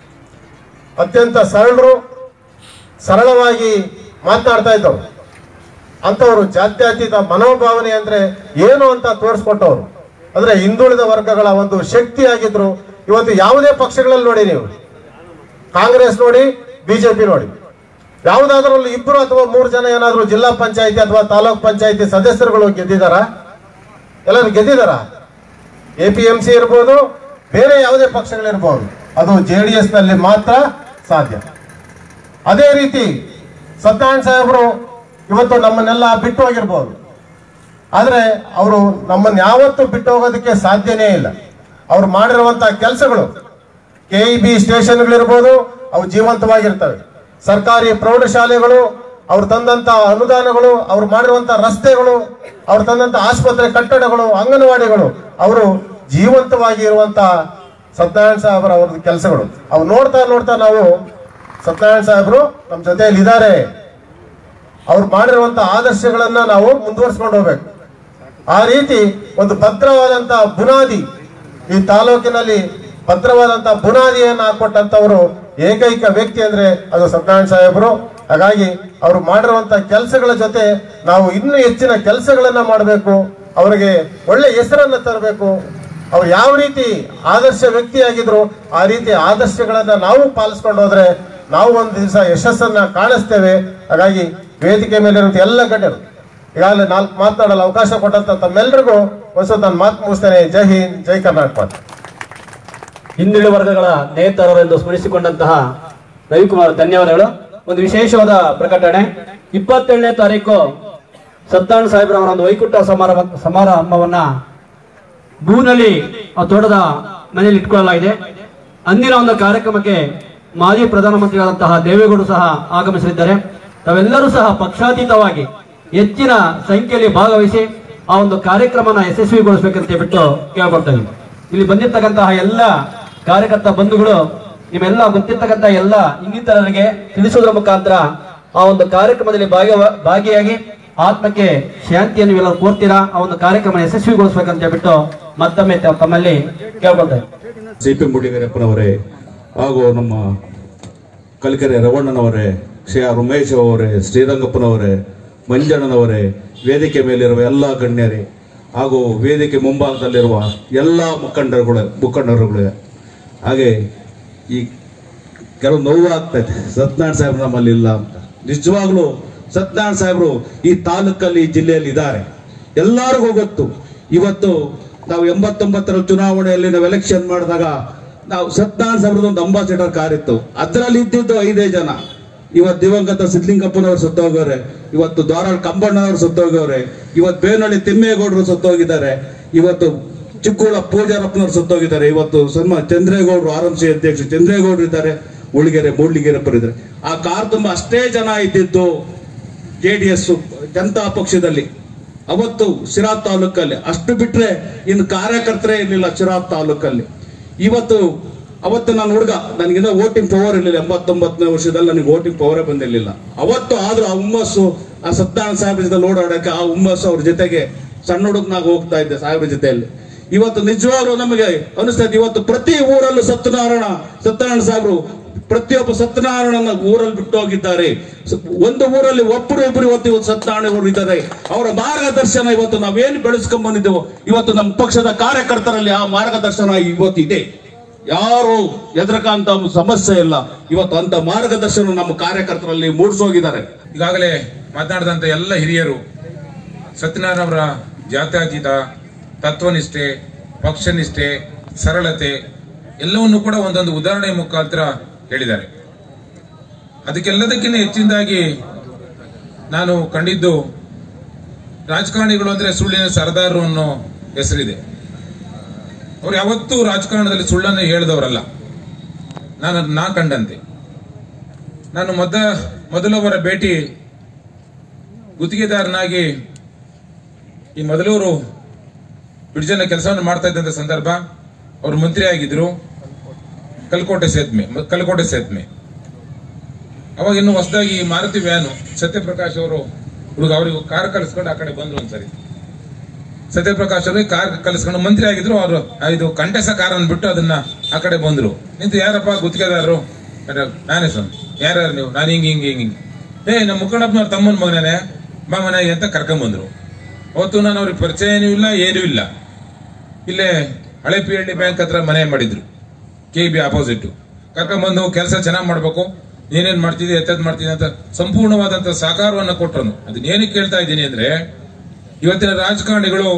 ಅತ್ಯಂತ ಸರಳರು ಸರಳವಾಗಿ ಮಾತನಾಡ್ತಾ ಇದ್ದವರು ಅಂಥವ್ರು ಜಾತ್ಯತೀತ ಮನೋಭಾವನೆ ಅಂದ್ರೆ ಏನು ಅಂತ ತೋರಿಸ್ಕೊಟ್ಟವ್ರು ಅಂದ್ರೆ ಹಿಂದುಳಿದ ವರ್ಗಗಳ ಒಂದು ಶಕ್ತಿ ಆಗಿದ್ರು ಇವತ್ತು ಯಾವುದೇ ಪಕ್ಷಗಳಲ್ಲಿ ನೋಡಿ ನೀವು ಕಾಂಗ್ರೆಸ್ ನೋಡಿ ಬಿಜೆಪಿ ನೋಡಿ ಯಾವುದಾದ್ರೂ ಇಬ್ಬರು ಅಥವಾ ಮೂರು ಜನ ಏನಾದ್ರು ಜಿಲ್ಲಾ ಪಂಚಾಯತಿ ಅಥವಾ ತಾಲೂಕ್ ಪಂಚಾಯತಿ ಸದಸ್ಯರುಗಳು ಗೆದ್ದಿದಾರ ಎಲ್ಲರೂ ಗೆದ್ದಿದಾರ ಎ ಪಿ ಎಂ ಸಿ ಇರ್ಬೋದು ಬೇರೆ ಯಾವುದೇ ಪಕ್ಷಗಳಿರ್ಬೋದು ಅದು ಜೆ ಡಿ ಎಸ್ ನಲ್ಲಿ ಮಾತ್ರ ಸಾಧ್ಯ ಅದೇ ರೀತಿ ಸತ್ಯನಾರಾಯಣ ಸಾಹೇಬರು ಇವತ್ತು ನಮ್ಮನ್ನೆಲ್ಲ ಬಿಟ್ಟು ಹೋಗಿರ್ಬೋದು ಆದರೆ ಅವರು ನಮ್ಮನ್ನು ಯಾವತ್ತೂ ಬಿಟ್ಟು ಹೋಗೋದಕ್ಕೆ ಸಾಧ್ಯನೇ ಇಲ್ಲ ಅವ್ರು ಮಾಡಿರುವಂತ ಕೆಲಸಗಳು ಕೆ ಇ ಬಿ ಸ್ಟೇಷನ್ಗಳಿರ್ಬೋದು ಅವು ಜೀವಂತವಾಗಿರ್ತವೆ ಸರ್ಕಾರಿ ಪ್ರೌಢಶಾಲೆಗಳು ಅವ್ರು ತಂದಂತ ಅನುದಾನಗಳು ಅವ್ರು ಮಾಡಿರುವಂತ ರಸ್ತೆಗಳು ಅವ್ರು ತಂದಂತ ಆಸ್ಪತ್ರೆ ಕಟ್ಟಡಗಳು ಅಂಗನವಾಡಿಗಳು ಅವರು ಜೀವಂತವಾಗಿ ಇರುವಂತ ಸತ್ಯನಾರಾಯಣ ಸಾಹೇಬರ ಅವ್ರ ಕೆಲಸಗಳು ಅವು ನೋಡ್ತಾ ನೋಡ್ತಾ ನಾವು ಸತ್ಯನಾರಾಯಣ ಸಾಹೇಬರು ನಮ್ಮ ಜೊತೆಯಲ್ಲಿ ಇದ್ದಾರೆ ಅವ್ರು ಮಾಡಿರುವಂತ ಆದರ್ಶಗಳನ್ನ ನಾವು ಮುಂದುವರಿಸ್ಕೊಂಡು ಹೋಗ್ಬೇಕು ಆ ರೀತಿ ಒಂದು ಭದ್ರವಾದಂತ ಬುನಾದಿ ಈ ತಾಲೂಕಿನಲ್ಲಿ ಭದ್ರವಾದಂತ ಬುನಾದಿಯನ್ನು ಹಾಕೊಟ್ಟಂತವರು ಏಕೈಕ ವ್ಯಕ್ತಿ ಅಂದ್ರೆ ಅದು ಸತ್ಯನಾರಾಯಣ ಸಾಹೇಬರು ಹಾಗಾಗಿ ಅವರು ಮಾಡಿರುವಂತ ಕೆಲಸಗಳ ಜೊತೆ ನಾವು ಇನ್ನೂ ಹೆಚ್ಚಿನ ಕೆಲಸಗಳನ್ನ ಮಾಡಬೇಕು ಅವರಿಗೆ ಒಳ್ಳೆ ಹೆಸರನ್ನ ತರಬೇಕು ಅವ್ರು ಯಾವ ರೀತಿ ಆದರ್ಶ ವ್ಯಕ್ತಿಯಾಗಿದ್ರು ಆ ರೀತಿ ಆದರ್ಶಗಳನ್ನ ನಾವು ಪಾಲಿಸ್ಕೊಂಡು ಹೋದ್ರೆ ನಾವು ಒಂದು ದಿವಸ ಯಶಸ್ಸನ್ನ ಕಾಣಿಸ್ತೇವೆ ಹಾಗಾಗಿ ವೇದಿಕೆ ಮೇಲೆ ಇರುವಂತ ಎಲ್ಲ ಗಣ್ಯರು ಈಗಾಗಲೇ ನಾಲ್ಕು ಮಾತನಾಡಲು ಅವಕಾಶ ಕೊಟ್ಟಂತ ತಮ್ಮೆಲ್ಲರಿಗೂ ಒಂದ್ಸಲ ನಾನು ಮಾತು ಮುಗಿಸ್ತೇನೆ ಜೈ ಹಿಂದ್ ಜೈ ಕರ್ನಾಟಕ ಮಾತು. ಹಿಂದುಳಿದ ವರ್ಗಗಳ ನೇತಾರರೆಂದು ಸ್ಮರಿಸಿಕೊಂಡಂತಹ ರವಿಕುಮಾರ್ ಧನ್ಯವಾದಗಳು ಒಂದು ವಿಶೇಷವಾದ ಪ್ರಕಟಣೆ ಇಪ್ಪತ್ತೇಳನೇ ತಾರೀಕು ಸತ್ಯನಾರಾಯಣ ಸಾಹೇಬ್ರವರ ಒಂದು ವೈಕುಂಠ ಸಮಾರಂಭ ಸಮಾರಂಭವನ್ನ ಬೂನಲ್ಲಿ ಆ ತೋಟದ ಮನೆಯಲ್ಲಿ ಇಟ್ಕೊಳ್ಳಲಾಗಿದೆ ಅಂದಿನ ಒಂದು ಕಾರ್ಯಕ್ರಮಕ್ಕೆ ಮಾಜಿ ಪ್ರಧಾನಮಂತ್ರಿಗಳಾದಂತಹ ದೇವೇಗೌಡರು ಸಹ ಆಗಮಿಸಲಿದ್ದಾರೆ ತಾವೆಲ್ಲರೂ ಸಹ ಪಕ್ಷಾತೀತವಾಗಿ ಹೆಚ್ಚಿನ ಸಂಖ್ಯೆಯಲ್ಲಿ ಭಾಗವಹಿಸಿ ಆ ಒಂದು ಕಾರ್ಯಕ್ರಮನ ಯಶಸ್ವಿಗೊಳಿಸಬೇಕಂತ ಬಿಟ್ಟು ಕೇಳ್ಕೊಳ್ತಾ ಇದ್ದೀವಿ ಇಲ್ಲಿ ಬಂದಿರ್ತಕ್ಕಂತಹ ಎಲ್ಲ ಕಾರ್ಯಕರ್ತ ಬಂಧುಗಳು ನಿಮ್ಮೆಲ್ಲ ಗೊತ್ತಿರ್ತಕ್ಕಂಥ ಎಲ್ಲ ಇನ್ನಿತರರಿಗೆ ತಿಳಿಸೋದ್ರ ಮುಖಾಂತರ ಆ ಒಂದು ಕಾರ್ಯಕ್ರಮದಲ್ಲಿ ಭಾಗವ ಭಾಗಿಯಾಗಿ ಆತ್ಮಕ್ಕೆ ಶಾಂತಿಯನ್ನು ನೀವೆಲ್ಲರೂ ಕೋರ್ತೀರಾ ಆ ಒಂದು ಕಾರ್ಯಕ್ರಮ ಯಶಸ್ವಿಗೊಳಿಸ್ಬೇಕಂತ ಹೇಳ್ಬಿಟ್ಟು ಮತ್ತೊಮ್ಮೆ ತ- ತಮ್ಮಲ್ಲಿ ಕೇಳ್ಕೊಳ್ತಾ ಇದ್ದೀನಿ ಸಿ ಪಿ ಮುಡಿಗರಪ್ಪನವರೇ ಹಾಗೂ ನಮ್ಮ ಕಲಿಕೆರೆ ರವಣ್ಣನವರೇ ಶ್ರೀ ಆರ್ ಉಮೇಶ್ ಅವರೇ ಶ್ರೀರಂಗಪ್ಪನವರೇ ಮಂಜಣ್ಣನವರೇ ವೇದಿಕೆ ಮೇಲಿರುವ ಎಲ್ಲ ಗಣ್ಯರೇ ಹಾಗೂ ವೇದಿಕೆ ಮುಂಭಾಗದಲ್ಲಿರುವ ಎಲ್ಲ ಮುಖಂಡರುಗಳು ಮುಖಂಡರುಗಳು ಹಾಗೆ ಈ ಕೆಲವು ನೋವು ಆಗ್ತೈತೆ ಸತ್ಯನಾರಾಯಣ ಸಾಹೇಬ್ರು ನಮ್ಮಲ್ಲಿ ಇಲ್ಲ ಅಂತ ನಿಜವಾಗ್ಲೂ ಸತ್ಯನಾರಾಯಣ ಸಾಹೇಬ್ರು ಈ ತಾಲೂಕಲ್ಲಿ ಈ ಜಿಲ್ಲೆಯಲ್ಲಿ ಇದ್ದಾರೆ ಎಲ್ಲರಿಗೂ ಗೊತ್ತು ಇವತ್ತು ನಾವು ಎಂಬತ್ತೊಂಬತ್ತರ ಚುನಾವಣೆಯಲ್ಲಿ ನಾವು ಎಲೆಕ್ಷನ್ ಮಾಡಿದಾಗ ನಾವು ಸತ್ಯನಾರಾಯಣ ಸಾಹೇಬ್ರದ್ದು ಒಂದು ಅಂಬಾಸಿಡರ್ ಕಾರ್ ಇತ್ತು ಅದರಲ್ಲಿ ಇದ್ದಿದ್ದು ಐದೇ ಜನ ಇವತ್ತು ದಿವಂಗತ ಸಿದ್ಲಿಂಗಪ್ಪನವರು ಸತ್ತೋಗವ್ರೆ ಇವತ್ತು ದ್ವಾರಾಳ್ ಕಂಬಣ್ಣನವರು ಸತ್ತೋಗವ್ರೆ ಇವತ್ತು ಬೇನಹಳ್ಳಿ ತಿಮ್ಮೇಗೌಡರು ಸತ್ತೋಗಿದ್ದಾರೆ ಇವತ್ತು ಚಿಕ್ಕೂಳ ಪೂಜಾರಪ್ಪನವರು ಸತ್ತೋಗಿದ್ದಾರೆ ಇವತ್ತು ಸನ್ಮ ಚಂದ್ರೇಗೌಡರು ಆರ್ ಎಂ ಸಿ ಅಧ್ಯಕ್ಷ ಚಂದ್ರೇಗೌಡರು ಇದ್ದಾರೆ ಉಳಿಗೆರೆ ಮೂಡ್ಲಿಗೆರೆಪ್ಪರು ಇದ್ದಾರೆ ಆ ಕಾರ್ ತುಂಬ ಅಷ್ಟೇ ಜನ ಇದ್ದಿದ್ದು ಜೆ ಡಿ ಎಸ್ ಜನತಾ ಪಕ್ಷದಲ್ಲಿ ಅವತ್ತು ಶಿರಾ ತಾಲೂಕಲ್ಲಿ ಅಷ್ಟು ಬಿಟ್ರೆ ಇನ್ನು ಕಾರ್ಯಕರ್ತರೇ ಇರಲಿಲ್ಲ ಶಿರಾ ತಾಲೂಕಲ್ಲಿ ಇವತ್ತು ಅವತ್ತು ನಾನು ಹುಡುಗ ನನಗಿನ್ನ ವೋಟಿಂಗ್ ಪವರ್ ಇರಲಿಲ್ಲ ಎಂಬತ್ತೊಂಬತ್ತನೇ ವರ್ಷದಲ್ಲಿ ನನಗೆ ವೋಟಿಂಗ್ ಪವರೇ ಬಂದಿರಲಿಲ್ಲ ಅವತ್ತು ಆದ್ರೂ ಆ ಹುಮ್ಮಸ್ಸು ಆ ಸತ್ಯನಾರಾಯಣ ಸಾಹೇಬ್ರ ಜೊತೆ ಓಡಾಡಕ್ಕೆ ಆ ಹುಮ್ಮಸ್ಸು ಅವ್ರ ಜೊತೆಗೆ ಸಣ್ಣ ಹುಡುಗನಾಗ ಹೋಗ್ತಾ ಇದ್ದೆ ಸಾಹೇಬ್ರ ಜೊತೆಯಲ್ಲಿ ಇವತ್ತು ನಿಜವಾಗ್ಲೂ ನಮಗೆ ಅನಿಸ್ತಾ ಇದೆ ಇವತ್ತು ಪ್ರತಿ ಊರಲ್ಲೂ ಸತ್ಯನಾರಾಯಣ ಸತ್ಯನಾರಾಯಣ ಸಾಹೇಬ್ರು ಪ್ರತಿಯೊಬ್ಬ ಸತ್ಯನಾರಾಯಣನ ಊರಲ್ಲಿ ಬಿಟ್ಟು ಹೋಗಿದ್ದಾರೆ ಸ- ಒಂದು ಊರಲ್ಲಿ ಒಬ್ಬರು ಇಬ್ಬರು ಇವತ್ತು ಇವತ್ತು ಸತ್ಯನಾರಾಯಣ ಅವರು ಇದ್ದಾರೆ ಅವರ ಮಾರ್ಗದರ್ಶನ ಇವತ್ತು ನಾವೇನು ಬೆಳೆಸ್ಕೊಂಡ್ ಬಂದಿದ್ದೇವೋ ಇವತ್ತು ನಮ್ಮ ಪಕ್ಷದ ಕಾರ್ಯಕರ್ತರಲ್ಲಿ ಆ ಮಾರ್ಗದರ್ಶನ ಇವತ್ತು ಇದೆ ಯಾರು ಎದುರಕಂತ ಸಮಸ್ಯೆ ಇಲ್ಲ ಇವತ್ತು ಅಂತ ಮಾರ್ಗದರ್ಶನ ನಮ್ಮ ಕಾರ್ಯಕರ್ತರಲ್ಲಿ ಮೂಡಿಸೋಗಿದ್ದಾರೆ ಈಗಾಗಲೇ ಮಾತನಾಡಿದಂಥ ಎಲ್ಲ ಹಿರಿಯರು ಸತ್ಯನಾರಾಯಣ ಅವರ ಜಾತ್ಯತೀತ ತತ್ವನಿಷ್ಠೆ ಪಕ್ಷನಿಷ್ಠೆ ಸರಳತೆ ಎಲ್ಲವನ್ನು ಕೂಡ ಒಂದೊಂದು ಉದಾಹರಣೆ ಮುಖಾಂತರ ಹೇಳಿದ್ದಾರೆ ಅದಕ್ಕೆಲ್ಲದಕ್ಕಿಂತ ಹೆಚ್ಚಿನದಾಗಿ ನಾನು ಕಂಡಿದ್ದು ರಾಜಕಾರಣಿಗಳು ಅಂದ್ರೆ ಸುಳ್ಳಿನ ಸರದಾರರು ಅನ್ನೋ ಹೆಸರಿದೆ ಅವ್ರು ಯಾವತ್ತೂ ರಾಜಕಾರಣದಲ್ಲಿ ಸುಳ್ಳನ್ನು ಹೇಳಿದವರಲ್ಲ ನಾನು ನಾ ಕಂಡಂತೆ ನಾನು ಮೊದ ಮೊದಲವರ ಭೇಟಿ ಗುತ್ತಿಗೆದಾರನಾಗಿ ಈ ಮೊದಲೂರು ಬಿಡ್ಜನ ಕೆಲಸವನ್ನು ಮಾಡ್ತಾ ಇದ್ದಂತ ಸಂದರ್ಭ ಅವರು ಮಂತ್ರಿ ಆಗಿದ್ರು ಕಲ್ಕೋಟೆ ಸೇದ್ಮೆ ಮ- ಕಲ್ಕೋಟೆ ಸೇದ್ಮೆ ಅವಾಗ ಇನ್ನು ಹೊಸದಾಗಿ ಮಾರುತಿ ವ್ಯಾನು ಸತ್ಯಪ್ರಕಾಶ್ ಅವರು ಹುಡುಗ ಅವರಿಗೆ ಕಾರ್ ಕಲಿಸ್ಕೊಂಡು ಆ ಕಡೆ ಬಂದ್ರು ಒಂದ್ಸರಿ ಸತ್ಯಪ್ರಕಾಶ್ ಅವರಿಗೆ ಕಾರ್ ಕಲಿಸ್ಕೊಂಡು ಮಂತ್ರಿ ಆಗಿದ್ರು ಅವರು ಇದು ಕಂಟೆಸ ಕಾರ್ ಅಂದ್ಬಿಟ್ಟು ಅದನ್ನ ಆ ಕಡೆ ಬಂದ್ರು ನಿಂತು ಯಾರಪ್ಪ ಗುತ್ತಿಗೆದಾರರು ಅರೆ, ನಾನೇ ಸ್ವಾಮಿ ಯಾರ್ಯಾರು ನೀವು ನಾನು ಹಿಂಗ್ ಹಿಂಗ್ ಹಿಂಗ್ ಹಿಂಗ್ ಏ ನಮ್ಮ ಮುಖಂಡಪ್ಪನವ್ರ ತಮ್ಮನ ಮಗನೇ ಬಾ ಮನೆಗೆ ಅಂತ ಕರ್ಕೊಂಡ್ ಬಂದ್ರು ಅವತ್ತು ನಾನು ಅವ್ರಿಗೆ ಪರಿಚಯನೂ ಇಲ್ಲ ಏನೂ ಇಲ್ಲ ಇಲ್ಲೇ ಹಳೆ ಪಿ ಎಲ್ ಡಿ ಬ್ಯಾಂಕ್ ಹತ್ರ ಮನೆ ಮಾಡಿದ್ರು ಕೆ ಬಿ ಆಪೋಸಿಟ್ ಕರ್ಕೊಂಡ್ಬಂದು ಕೆಲಸ ಚೆನ್ನಾಗಿ ಮಾಡ್ಬೇಕು ನೀನೇನ್ ಮಾಡ್ತಿದ್ದೆ ಎತ್ತದ್ ಮಾಡ್ತಿದ್ದೆ ಅಂತ ಸಂಪೂರ್ಣವಾದಂತ ಸಹಕಾರವನ್ನ ಕೊಟ್ಟರು ಅದನ್ನ ಏನಕ್ಕೆ ಕೇಳ್ತಾ ಇದ್ದೀನಿ ಅಂದ್ರೆ ಇವತ್ತಿನ ರಾಜಕಾರಣಿಗಳು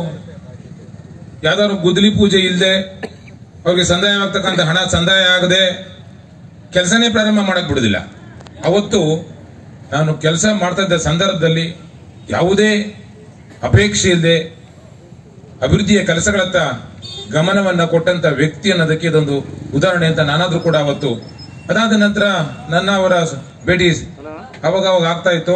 ಯಾವ್ದಾದ್ರು ಗುದ್ದಲಿ ಪೂಜೆ ಇಲ್ಲದೆ ಅವ್ರಿಗೆ ಸಂದಾಯ ಆಗ್ತಕ್ಕಂಥ ಹಣ ಸಂದಾಯ ಆಗದೆ ಕೆಲಸನೇ ಪ್ರಾರಂಭ ಮಾಡಕ್ ಬಿಡುದಿಲ್ಲ ಅವತ್ತು ನಾನು ಕೆಲಸ ಮಾಡ್ತಾ ಇದ್ದ ಸಂದರ್ಭದಲ್ಲಿ ಯಾವುದೇ ಅಪೇಕ್ಷೆ ಇಲ್ಲದೆ ಅಭಿವೃದ್ಧಿಯ ಕೆಲಸಗಳತ್ತ ಗಮನವನ್ನ ಕೊಟ್ಟಂತ ವ್ಯಕ್ತಿ ಅನ್ನೋದಕ್ಕೆ ಇದೊಂದು ಉದಾಹರಣೆ ಅಂತ ನಾನಾದ್ರೂ ಕೂಡ ಅವತ್ತು ಅದಾದ ನಂತರ ನನ್ನ ಅವರ ಭೇಟಿ ಅವಾಗ ಅವಾಗ ಆಗ್ತಾ ಇತ್ತು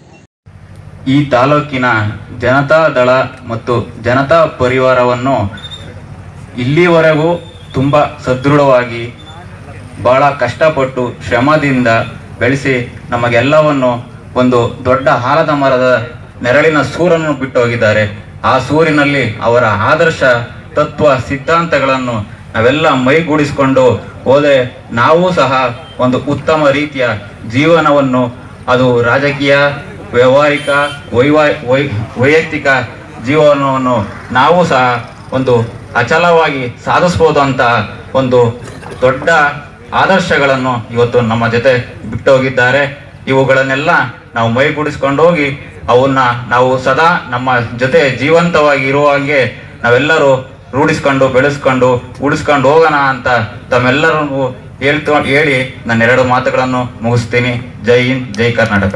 ಈ ತಾಲೂಕಿನ ಜನತಾ ದಳ ಮತ್ತು ಜನತಾ ಪರಿವಾರವನ್ನು ಇಲ್ಲಿವರೆಗೂ ತುಂಬ ಸದೃಢವಾಗಿ ಬಹಳ ಕಷ್ಟಪಟ್ಟು ಶ್ರಮದಿಂದ ಬೆಳೆಸಿ ನಮಗೆಲ್ಲವನ್ನು ಒಂದು ದೊಡ್ಡ ಆಲದ ಮರದ ನೆರಳಿನ ಸೂರನ್ನು ಬಿಟ್ಟು ಹೋಗಿದ್ದಾರೆ ಆ ಸೂರಿನಲ್ಲಿ ಅವರ ಆದರ್ಶ ತತ್ವ ಸಿದ್ಧಾಂತಗಳನ್ನು ನಾವೆಲ್ಲ ಮೈಗೂಡಿಸಿಕೊಂಡು ಹೋದರೆ ನಾವು ಸಹ ಒಂದು ಉತ್ತಮ ರೀತಿಯ ಜೀವನವನ್ನು ಅದು ರಾಜಕೀಯ ವ್ಯವಹಾರಿಕ ವೈವಾ ವೈ ವೈಯಕ್ತಿಕ ಜೀವನವನ್ನು ನಾವು ಸಹ ಒಂದು ಅಚಲವಾಗಿ ಸಾಧಿಸ್ಬೋದು ಅಂತ ಒಂದು ದೊಡ್ಡ ಆದರ್ಶಗಳನ್ನು ಇವತ್ತು ನಮ್ಮ ಜೊತೆ ಬಿಟ್ಟು ಹೋಗಿದ್ದಾರೆ ಇವುಗಳನ್ನೆಲ್ಲ ನಾವು ಮೈಗೂಡಿಸ್ಕೊಂಡು ಹೋಗಿ ಅವನ್ನ ನಾವು ಸದಾ ನಮ್ಮ ಜೊತೆ ಜೀವಂತವಾಗಿ ಇರುವ ಹಾಗೆ ನಾವೆಲ್ಲರೂ ರೂಢಿಸ್ಕೊಂಡು ಬೆಳೆಸ್ಕೊಂಡು ಉಳಿಸ್ಕೊಂಡು ಹೋಗೋಣ ಅಂತ ತಮ್ಮೆಲ್ಲರಿಗೂ ಹೇಳ್ತು ಹೇಳಿ ನಾನು ಎರಡು ಮಾತುಗಳನ್ನು ಮುಗಿಸ್ತೀನಿ ಜೈ ಹಿಂದ್ ಜೈ ಕರ್ನಾಟಕ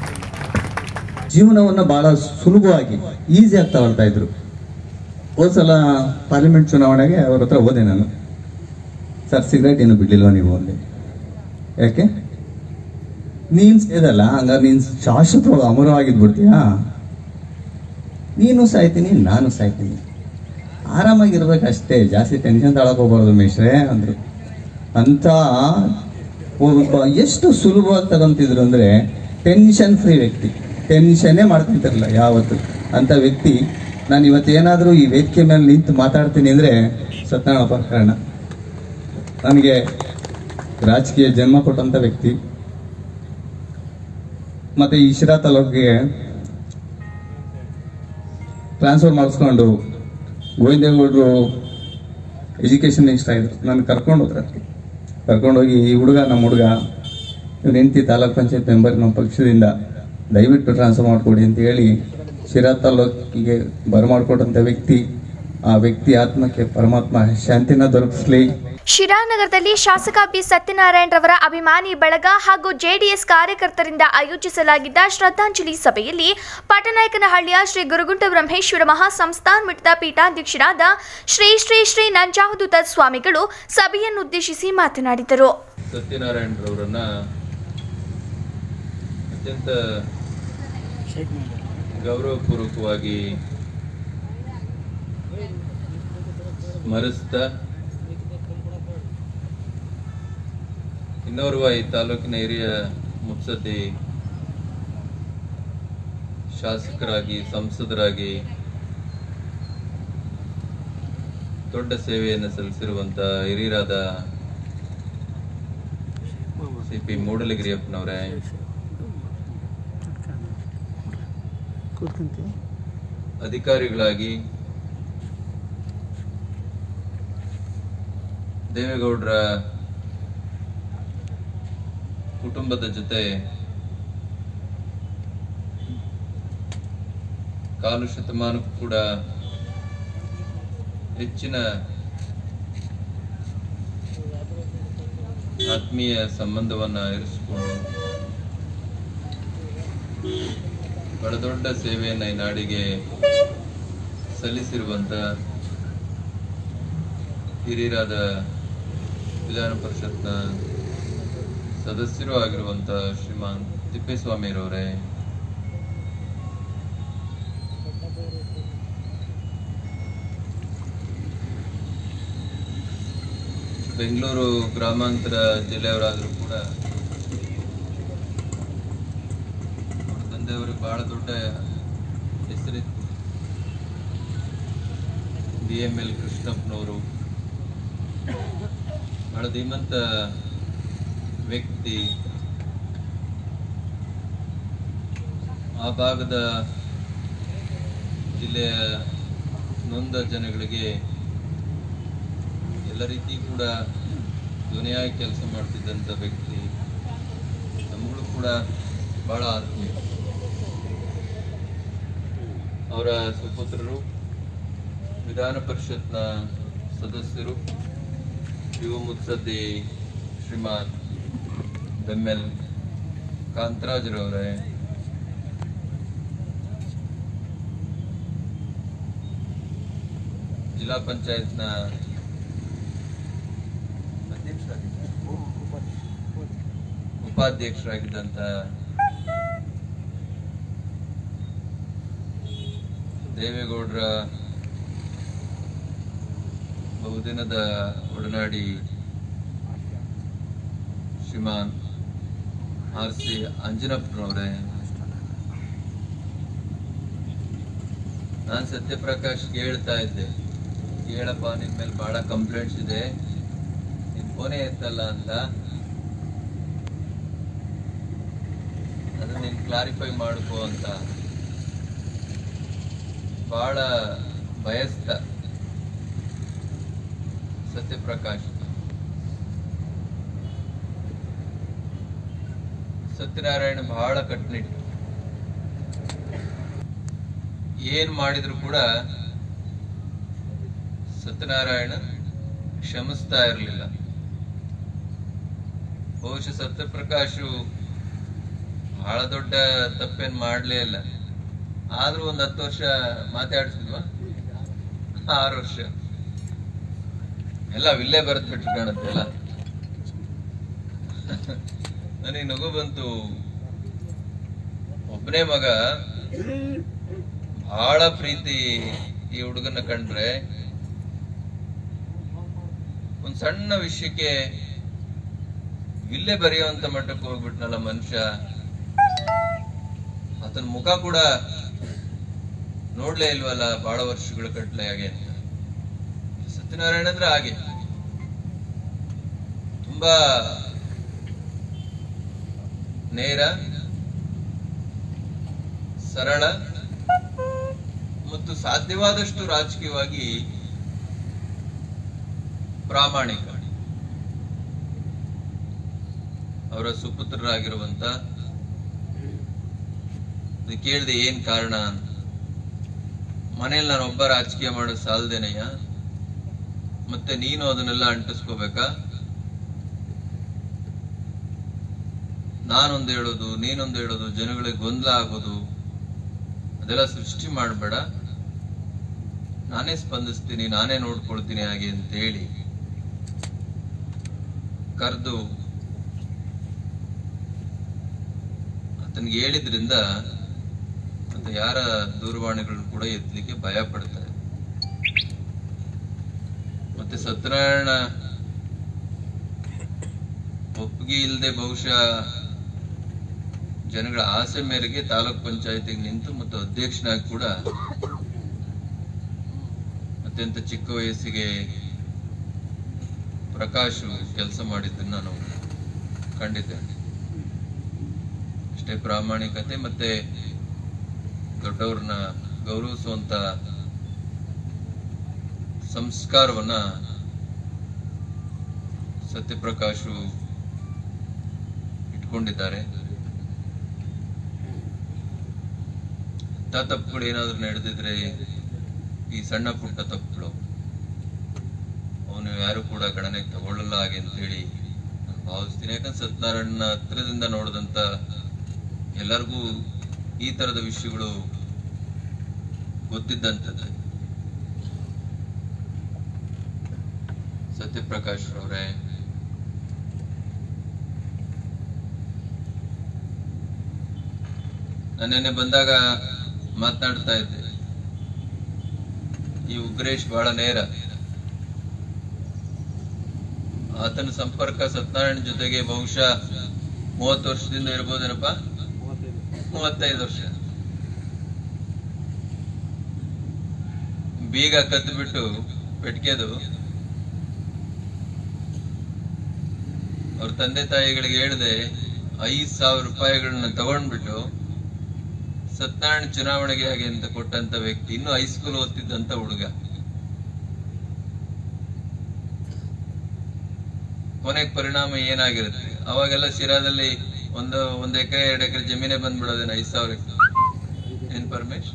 ಜೀವನವನ್ನು ಬಹಳ ಸುಲಭವಾಗಿ ಈಸಿಯಾಗಿ ತಗೊಳ್ತಾ ಇದ್ರು ಹೋದ ಸಲ ಪಾರ್ಲಿಮೆಂಟ್ ಚುನಾವಣೆಗೆ ಅವ್ರ ಹತ್ರ ಹೋದೆ ನಾನು ಸರ್ ಸಿಗರೇಟ್ ಏನು ಬಿಡ್ಲಿಲ್ವಾ ನೀವು ಅಲ್ಲಿ ಯಾಕೆ ನೀನ್ ಸೇದಲ್ಲ ಹಂಗಾರೆ ನೀನ್ ಶಾಶ್ವತವಾಗಿ ಅಮರವಾಗಿದ್ಬಿಡ್ತೀಯಾ ನೀನು ಸಾಯ್ತೀನಿ ನಾನು ಸಾಯ್ತೀನಿ ಆರಾಮಾಗಿರ್ಬೇಕಷ್ಟೇ ಜಾಸ್ತಿ ಟೆನ್ಷನ್ ತಗೊಳಕ್ ಹೋಗ್ಬಾರ್ದು ಮೇಷ್ರೆ ಅಂದ್ರು ಅಂತ ಒಬ್ಬ ಎಷ್ಟು ಸುಲಭವಾಗಿ ತಗೊಂತಿದ್ರು ಅಂದ್ರೆ ಟೆನ್ಷನ್ ಫ್ರೀ ವ್ಯಕ್ತಿ ಟೆನ್ಷನ್ನೇ ಮಾಡ್ಕೊಂತಿರಲ್ಲ ಯಾವತ್ತು ಅಂತ ವ್ಯಕ್ತಿ ನಾನು ಇವತ್ತೇನಾದರೂ ಈ ವೇದಿಕೆ ಮೇಲೆ ನಿಂತು ಮಾತಾಡ್ತೀನಿ ಅಂದ್ರೆ ಸತ್ಯನಾರಾಯಣ ಪ್ರಕರಣ ನನಗೆ ರಾಜಕೀಯ ಜನ್ಮ ಕೊಟ್ಟಂತ ವ್ಯಕ್ತಿ ಮತ್ತೆ ಈ ಶಿರಾ ತಾಲೂಕಿಗೆ ಟ್ರಾನ್ಸ್ಫರ್ ಮಾಡಿಸ್ಕೊಂಡು ಗೋವಿಂದೇಗೌಡರು ಎಜುಕೇಷನ್ ಇಷ್ಟ ಇದ್ರು ನಾನು ಕರ್ಕೊಂಡು ಹೋದ್ರೆ ಕರ್ಕೊಂಡೋಗಿ ಈ ಹುಡುಗ ನಮ್ಮ ಹುಡುಗ ಇವ್ನ ಹೆಂಡತಿ ತಾಲೂಕ್ ಪಂಚಾಯತ್ ಮೆಂಬರ್ ನಮ್ಮ ಪಕ್ಷದಿಂದ ದಯವಿಟ್ಟು ಟ್ರಾನ್ಸ್ಫರ್ ಮಾಡಿಕೊಡಿ ಅಂತ ಹೇಳಿ ಶಿರಾ ತಾಲೂಕಿಗೆ ಬರಮಾಡ್ಕೊಟ್ಟಂಥ ವ್ಯಕ್ತಿ ಆ ವ್ಯಕ್ತಿ ಆತ್ಮಕ್ಕೆ ಪರಮಾತ್ಮ ಶಾಂತಿನ ದೊರಕಿಸ್ಲಿ ಶಿರಾನಗರದಲ್ಲಿ ಶಾಸಕ ಬಿ ಸತ್ಯನಾರಾಯಣ್ ರವರ ಅಭಿಮಾನಿ ಬಳಗ ಹಾಗೂ ಜೆಡಿಎಸ್ ಕಾರ್ಯಕರ್ತರಿಂದ ಆಯೋಜಿಸಲಾಗಿದ್ದ ಶ್ರದ್ಧಾಂಜಲಿ ಸಭೆಯಲ್ಲಿ ಪಟನಾಯಕನಹಳ್ಳಿಯ ಶ್ರೀ ಗುರುಗುಂಟ ಬ್ರಹ್ಮೇಶ್ವರ ಮಹಾಸಂಸ್ಥಾನ್ ಮಠದ ಪೀಠಾಧ್ಯಕ್ಷರಾದ ಶ್ರೀ ಶ್ರೀ ಶ್ರೀ ನಂಜಾವಧೂತ ಸ್ವಾಮಿಗಳು ಸಭೆಯನ್ನುದ್ದೇಶಿಸಿ ಮಾತನಾಡಿದರು ಸತ್ಯನಾರಾಯಣರವರನ್ನ ಅತ್ಯಂತ ಗೌರವಪೂರ್ವಕವಾಗಿ ಸ್ಮರಿಸ್ತಾ ಇನ್ನೋರ್ವ ಈ ತಾಲೂಕಿನ ಹಿರಿಯ ಮುತ್ಸದ್ದಿ ಶಾಸಕರಾಗಿ ಸಂಸದರಾಗಿ ದೊಡ್ಡ ಸೇವೆಯನ್ನು ಸಲ್ಲಿಸಿರುವಂತ ಹಿರಿಯರಾದ ಸಿ ಪಿ ಮೂಡಲಗಿರಿಯಪ್ಪನವರೇ ಅಧಿಕಾರಿಗಳಾಗಿ ದೇವೇಗೌಡರ ಕುಟುಂಬದ ಜೊತೆ ಕಾಲು ಶತಮಾನಕ್ಕೂ ಕೂಡ ಹೆಚ್ಚಿನ ಆತ್ಮೀಯ ಸಂಬಂಧವನ್ನ ಇರಿಸಿಕೊಂಡು ಬಹಳ ದೊಡ್ಡ ಸೇವೆಯನ್ನ ಈ ನಾಡಿಗೆ ಸಲ್ಲಿಸಿರುವಂತ ಹಿರಿಯರಾದ ವಿಧಾನ ಪರಿಷತ್ನ ಸದಸ್ಯರು ಆಗಿರುವಂತ ಶ್ರೀಮಾನ್ ತಿಪ್ಪೇಸ್ವಾಮಿರವರೇ ಬೆಂಗಳೂರು ಗ್ರಾಮಾಂತರ ಜಿಲ್ಲೆಯವರಾದರೂ ಕೂಡ ಅವ್ರ ತಂದೆಯವರು ಬಹಳ ದೊಡ್ಡ ಹೆಸರಿತ್ತು ಬಿ ಎಂ ಎಲ್ ಕೃಷ್ಣಪ್ಪನವರು ಬಹಳ ಧೀಮಂತ ವ್ಯಕ್ತಿ ಆ ಭಾಗದ ಜಿಲ್ಲೆಯ ನೊಂದ ಜನಗಳಿಗೆ ಎಲ್ಲ ರೀತಿ ಕೂಡ ಧ್ವನಿಯಾಗಿ ಕೆಲಸ ಮಾಡ್ತಿದ್ದಂಥ ವ್ಯಕ್ತಿ ನಮಗಳು ಕೂಡ ಬಹಳ ಆತ್ಮೀಯ ಅವರ ಸುಪುತ್ರರು ವಿಧಾನ ಪರಿಷತ್ನ ಸದಸ್ಯರು ಯುವ ಮುತ್ಸದ್ದಿ ಶ್ರೀಮಾನ್ ಬೆಮ್ಮೆಲ್ ಕಾಂತರಾಜ್ರವರೇ ಜಿಲ್ಲಾ ಪಂಚಾಯತ್ನ ಉಪಾಧ್ಯಕ್ಷರಾಗಿದ್ದಂತ ದೇವೇಗೌಡರ ಬಹುದಿನದ ಒಡನಾಡಿ ಶ್ರೀಮಾನ್ ಆರ್ ಸಿ ಅಂಜನಪ್ಪನವರೇ ನಾನು ಸತ್ಯಪ್ರಕಾಶ್ ಹೇಳ್ತಾ ಇದ್ದೆ ಹೇಳಪ್ಪ ನಿನ್ ಮೇಲೆ ಬಹಳ ಕಂಪ್ಲೇಂಟ್ಸ್ ಇದೆ ನಿನ್ ಫೋನೇ ಎತ್ತಲ್ಲ ಅಂತ ಅದನ್ನ ನೀನ್ ಕ್ಲಾರಿಫೈ ಮಾಡ್ಕೋ ಅಂತ ಬಹಳ ಬಯಸ್ತ ಸತ್ಯಪ್ರಕಾಶ್ ಸತ್ಯನಾರಾಯಣ ಬಹಳ ಕಟ್ಟುನಿಟ್ಟು ಏನ್ ಮಾಡಿದ್ರು ಕೂಡ ಸತ್ಯನಾರಾಯಣ ಕ್ಷಮಿಸ್ತಾ ಇರಲಿಲ್ಲ ಬಹುಶಃ ಸತ್ಯಪ್ರಕಾಶು ಬಹಳ ದೊಡ್ಡ ತಪ್ಪೇನ್ ಮಾಡ್ಲೇ ಇಲ್ಲ ಆದ್ರೂ ಒಂದ್ ಹತ್ತು ವರ್ಷ ಮಾತಾಡ್ಸಿದ್ವಾ ಆರು ವರ್ಷ ಎಲ್ಲ ವಿಲ್ಲೇ ಬರೆದ್ ಬಿಟ್ರು ಕಾಣುತ್ತೆ ಎಲ್ಲ ನನಗೆ ನಗು ಬಂತು ಒಬ್ಬನೇ ಮಗ ಬಹಳ ಪ್ರೀತಿ ಈ ಹುಡುಗನ ಕಂಡ್ರೆ ಒಂದ್ ಸಣ್ಣ ವಿಷಯಕ್ಕೆ ವಿಲ್ಲೆ ಬರೆಯುವಂತ ಮಟ್ಟಕ್ಕೆ ಹೋಗ್ಬಿಟ್ನಲ್ಲ ಮನುಷ್ಯ ಆತನ ಮುಖ ಕೂಡ ನೋಡ್ಲೇ ಇಲ್ವಲ್ಲ ಬಹಳ ವರ್ಷಗಳ ಕಟ್ಲೆ ಹಾಗೆ ಅಂತ ಸತ್ಯನಾರಾಯಣ ಅಂದ್ರೆ ಹಾಗೆ ತುಂಬಾ ನೇರ ಸರಳ ಮತ್ತು ಸಾಧ್ಯವಾದಷ್ಟು ರಾಜಕೀಯವಾಗಿ ಪ್ರಾಮಾಣಿಕ ಅವರ ಸುಪುತ್ರರಾಗಿರುವಂತ ಇದು ಕೇಳಿದೆ ಏನ್ ಕಾರಣ ಅಂತ ಮನೇಲಿ ನಾನು ಒಬ್ಬ ರಾಜಕೀಯ ಮಾಡೋದು ಸಾಲದೇನೆಯ ಮತ್ತೆ ನೀನು ಅದನ್ನೆಲ್ಲ ಅಂಟಿಸ್ಕೋಬೇಕಾ ನಾನೊಂದು ಹೇಳೋದು ನೀನೊಂದು ಹೇಳೋದು ಜನಗಳಿಗೆ ಗೊಂದಲ ಆಗೋದು ಅದೆಲ್ಲ ಸೃಷ್ಟಿ ಮಾಡಬೇಡ ನಾನೇ ಸ್ಪಂದಿಸ್ತೀನಿ ನಾನೇ ನೋಡ್ಕೊಳ್ತೀನಿ ಹಾಗೆ ಅಂತ ಹೇಳಿ ಕರೆದು ಆತನಿಗೆ ಹೇಳಿದ್ರಿಂದ ಮತ್ತೆ ಯಾರ ದೂರವಾಣಿಗಳನ್ನು ಕೂಡ ಎತ್ತಲಿಕ್ಕೆ ಭಯ ಪಡ್ತಾರೆ ಮತ್ತೆ ಸತ್ಯನಾರಾಯಣ ಒಪ್ಪಿಗೆ ಇಲ್ಲದೆ ಬಹುಶಃ ಜನಗಳ ಆಸೆ ಮೇರೆಗೆ ತಾಲೂಕ್ ಪಂಚಾಯತಿಗೆ ನಿಂತು ಮತ್ತು ಅಧ್ಯಕ್ಷನಾಗಿ ಕೂಡ ಅತ್ಯಂತ ಚಿಕ್ಕ ವಯಸ್ಸಿಗೆ ಪ್ರಕಾಶ್ ಕೆಲಸ ಮಾಡಿದ್ದನ್ನು ನಾನು ಕಂಡಿದ್ದೇನೆ ಅಷ್ಟೇ ಪ್ರಾಮಾಣಿಕತೆ ಮತ್ತೆ ದೊಡ್ಡವ್ರನ್ನ ಗೌರವಿಸುವಂತ ಸಂಸ್ಕಾರವನ್ನ ಸತ್ಯಪ್ರಕಾಶು ಇಟ್ಕೊಂಡಿದ್ದಾರೆ ಇಂಥ ತಪ್ಪುಗಳು ಏನಾದ್ರೂ ನಡೆದಿದ್ರೆ ಈ ಸಣ್ಣ ಪುಟ್ಟ ತಪ್ಪುಗಳು ಅವನು ಯಾರು ಕೂಡ ಗಣನೆಗೆ ತಗೊಳ್ಳಲ್ಲ ಹಾಗೆ ಅಂತ ಹೇಳಿ ನಾನು ಭಾವಿಸ್ತೀನಿ ಯಾಕಂದ್ರೆ ಸತ್ಯನಾರಾಯಣ ಹತ್ರದಿಂದ ನೋಡಿದಂತ ಎಲ್ಲರಿಗೂ ಈ ತರದ ವಿಷಯಗಳು ಗೊತ್ತಿದ್ದಂಥದ್ದು ಸತ್ಯಪ್ರಕಾಶ್ ಅವರೇ ನನ್ನೆನ್ನೆ ಬಂದಾಗ ಮಾತನಾಡ್ತಾ ಇದ್ದೆ ಈ ಉಗ್ರೇಶ್ ಬಹಳ ನೇರ ಆತನ ಸಂಪರ್ಕ ಸತ್ಯನಾರಾಯಣ ಜೊತೆಗೆ ಬಹುಶಃ ಮೂವತ್ತು ವರ್ಷದಿಂದ ಇರ್ಬೋದೇನಪ್ಪ ಮೂವತ್ತೈದು ವರ್ಷ ಬೀಗ ಕದ್ದು ಬಿಟ್ಟು ಪೆಟ್ಕೆದು ಅವ್ರ ತಂದೆ ತಾಯಿಗಳಿಗೆ ಹೇಳ್ದೆ ಐದ್ ಸಾವಿರ ರೂಪಾಯಿಗಳನ್ನ ತಗೊಂಡ್ಬಿಟ್ಟು ಸತ್ಯನಾರಾಯಣ ಚುನಾವಣೆಗೆ ಹಾಗೆ ಅಂತ ಕೊಟ್ಟಂತ ವ್ಯಕ್ತಿ ಇನ್ನು ಹೈಸ್ಕೂಲ್ ಓದ್ತಿದ್ದಂತ ಹುಡುಗ ಕೊನೆಗೆ ಪರಿಣಾಮ ಏನಾಗಿರುತ್ತೆ ಅವಾಗೆಲ್ಲ ಶಿರಾದಲ್ಲಿ ಒಂದು ಒಂದ್ ಎಕರೆ ಎರಡು ಎಕರೆ ಜಮೀನೇ ಬಂದ್ಬಿಡೋದೇನ ಐದ್ ಸಾವಿರ ಏನ್ ಪರಮೇಶ್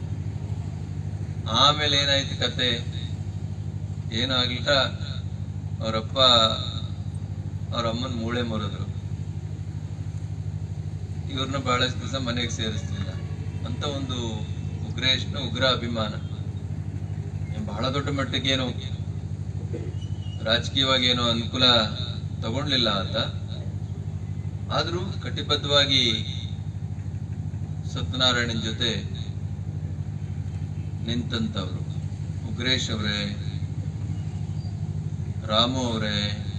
ಆಮೇಲೆ ಏನಾಯ್ತು ಕತೆ ಏನು ಆಗ್ಲಿಲ್ಲ ಅವರಪ್ಪ ಅವ್ರ ಅಮ್ಮನ ಮೂಳೆ ಮುರಿದ್ರು ಇವ್ರನ್ನ ಬಹಳಷ್ಟು ದಿವಸ ಮನೆಗೆ ಸೇರಿಸ್ಲಿಲ್ಲ ಅಂತ ಒಂದು ಉಗ್ರೇಶ್ನ ಉಗ್ರ ಅಭಿಮಾನ ಏನ್ ಬಹಳ ದೊಡ್ಡ ಮಟ್ಟಿಗೆ ಏನು ರಾಜಕೀಯವಾಗಿ ಏನೋ ಅನುಕೂಲ ತಗೊಂಡ್ಲಿಲ್ಲ ಅಂತ ಆದ್ರೂ ಕಟಿಬದ್ಧವಾಗಿ ಸತ್ಯನಾರಾಯಣನ್ ಜೊತೆ ನಿಂತಂತವ್ರು ಉಗ್ರೇಶ್ ಅವರೇ ರಾಮು ಅವರೇ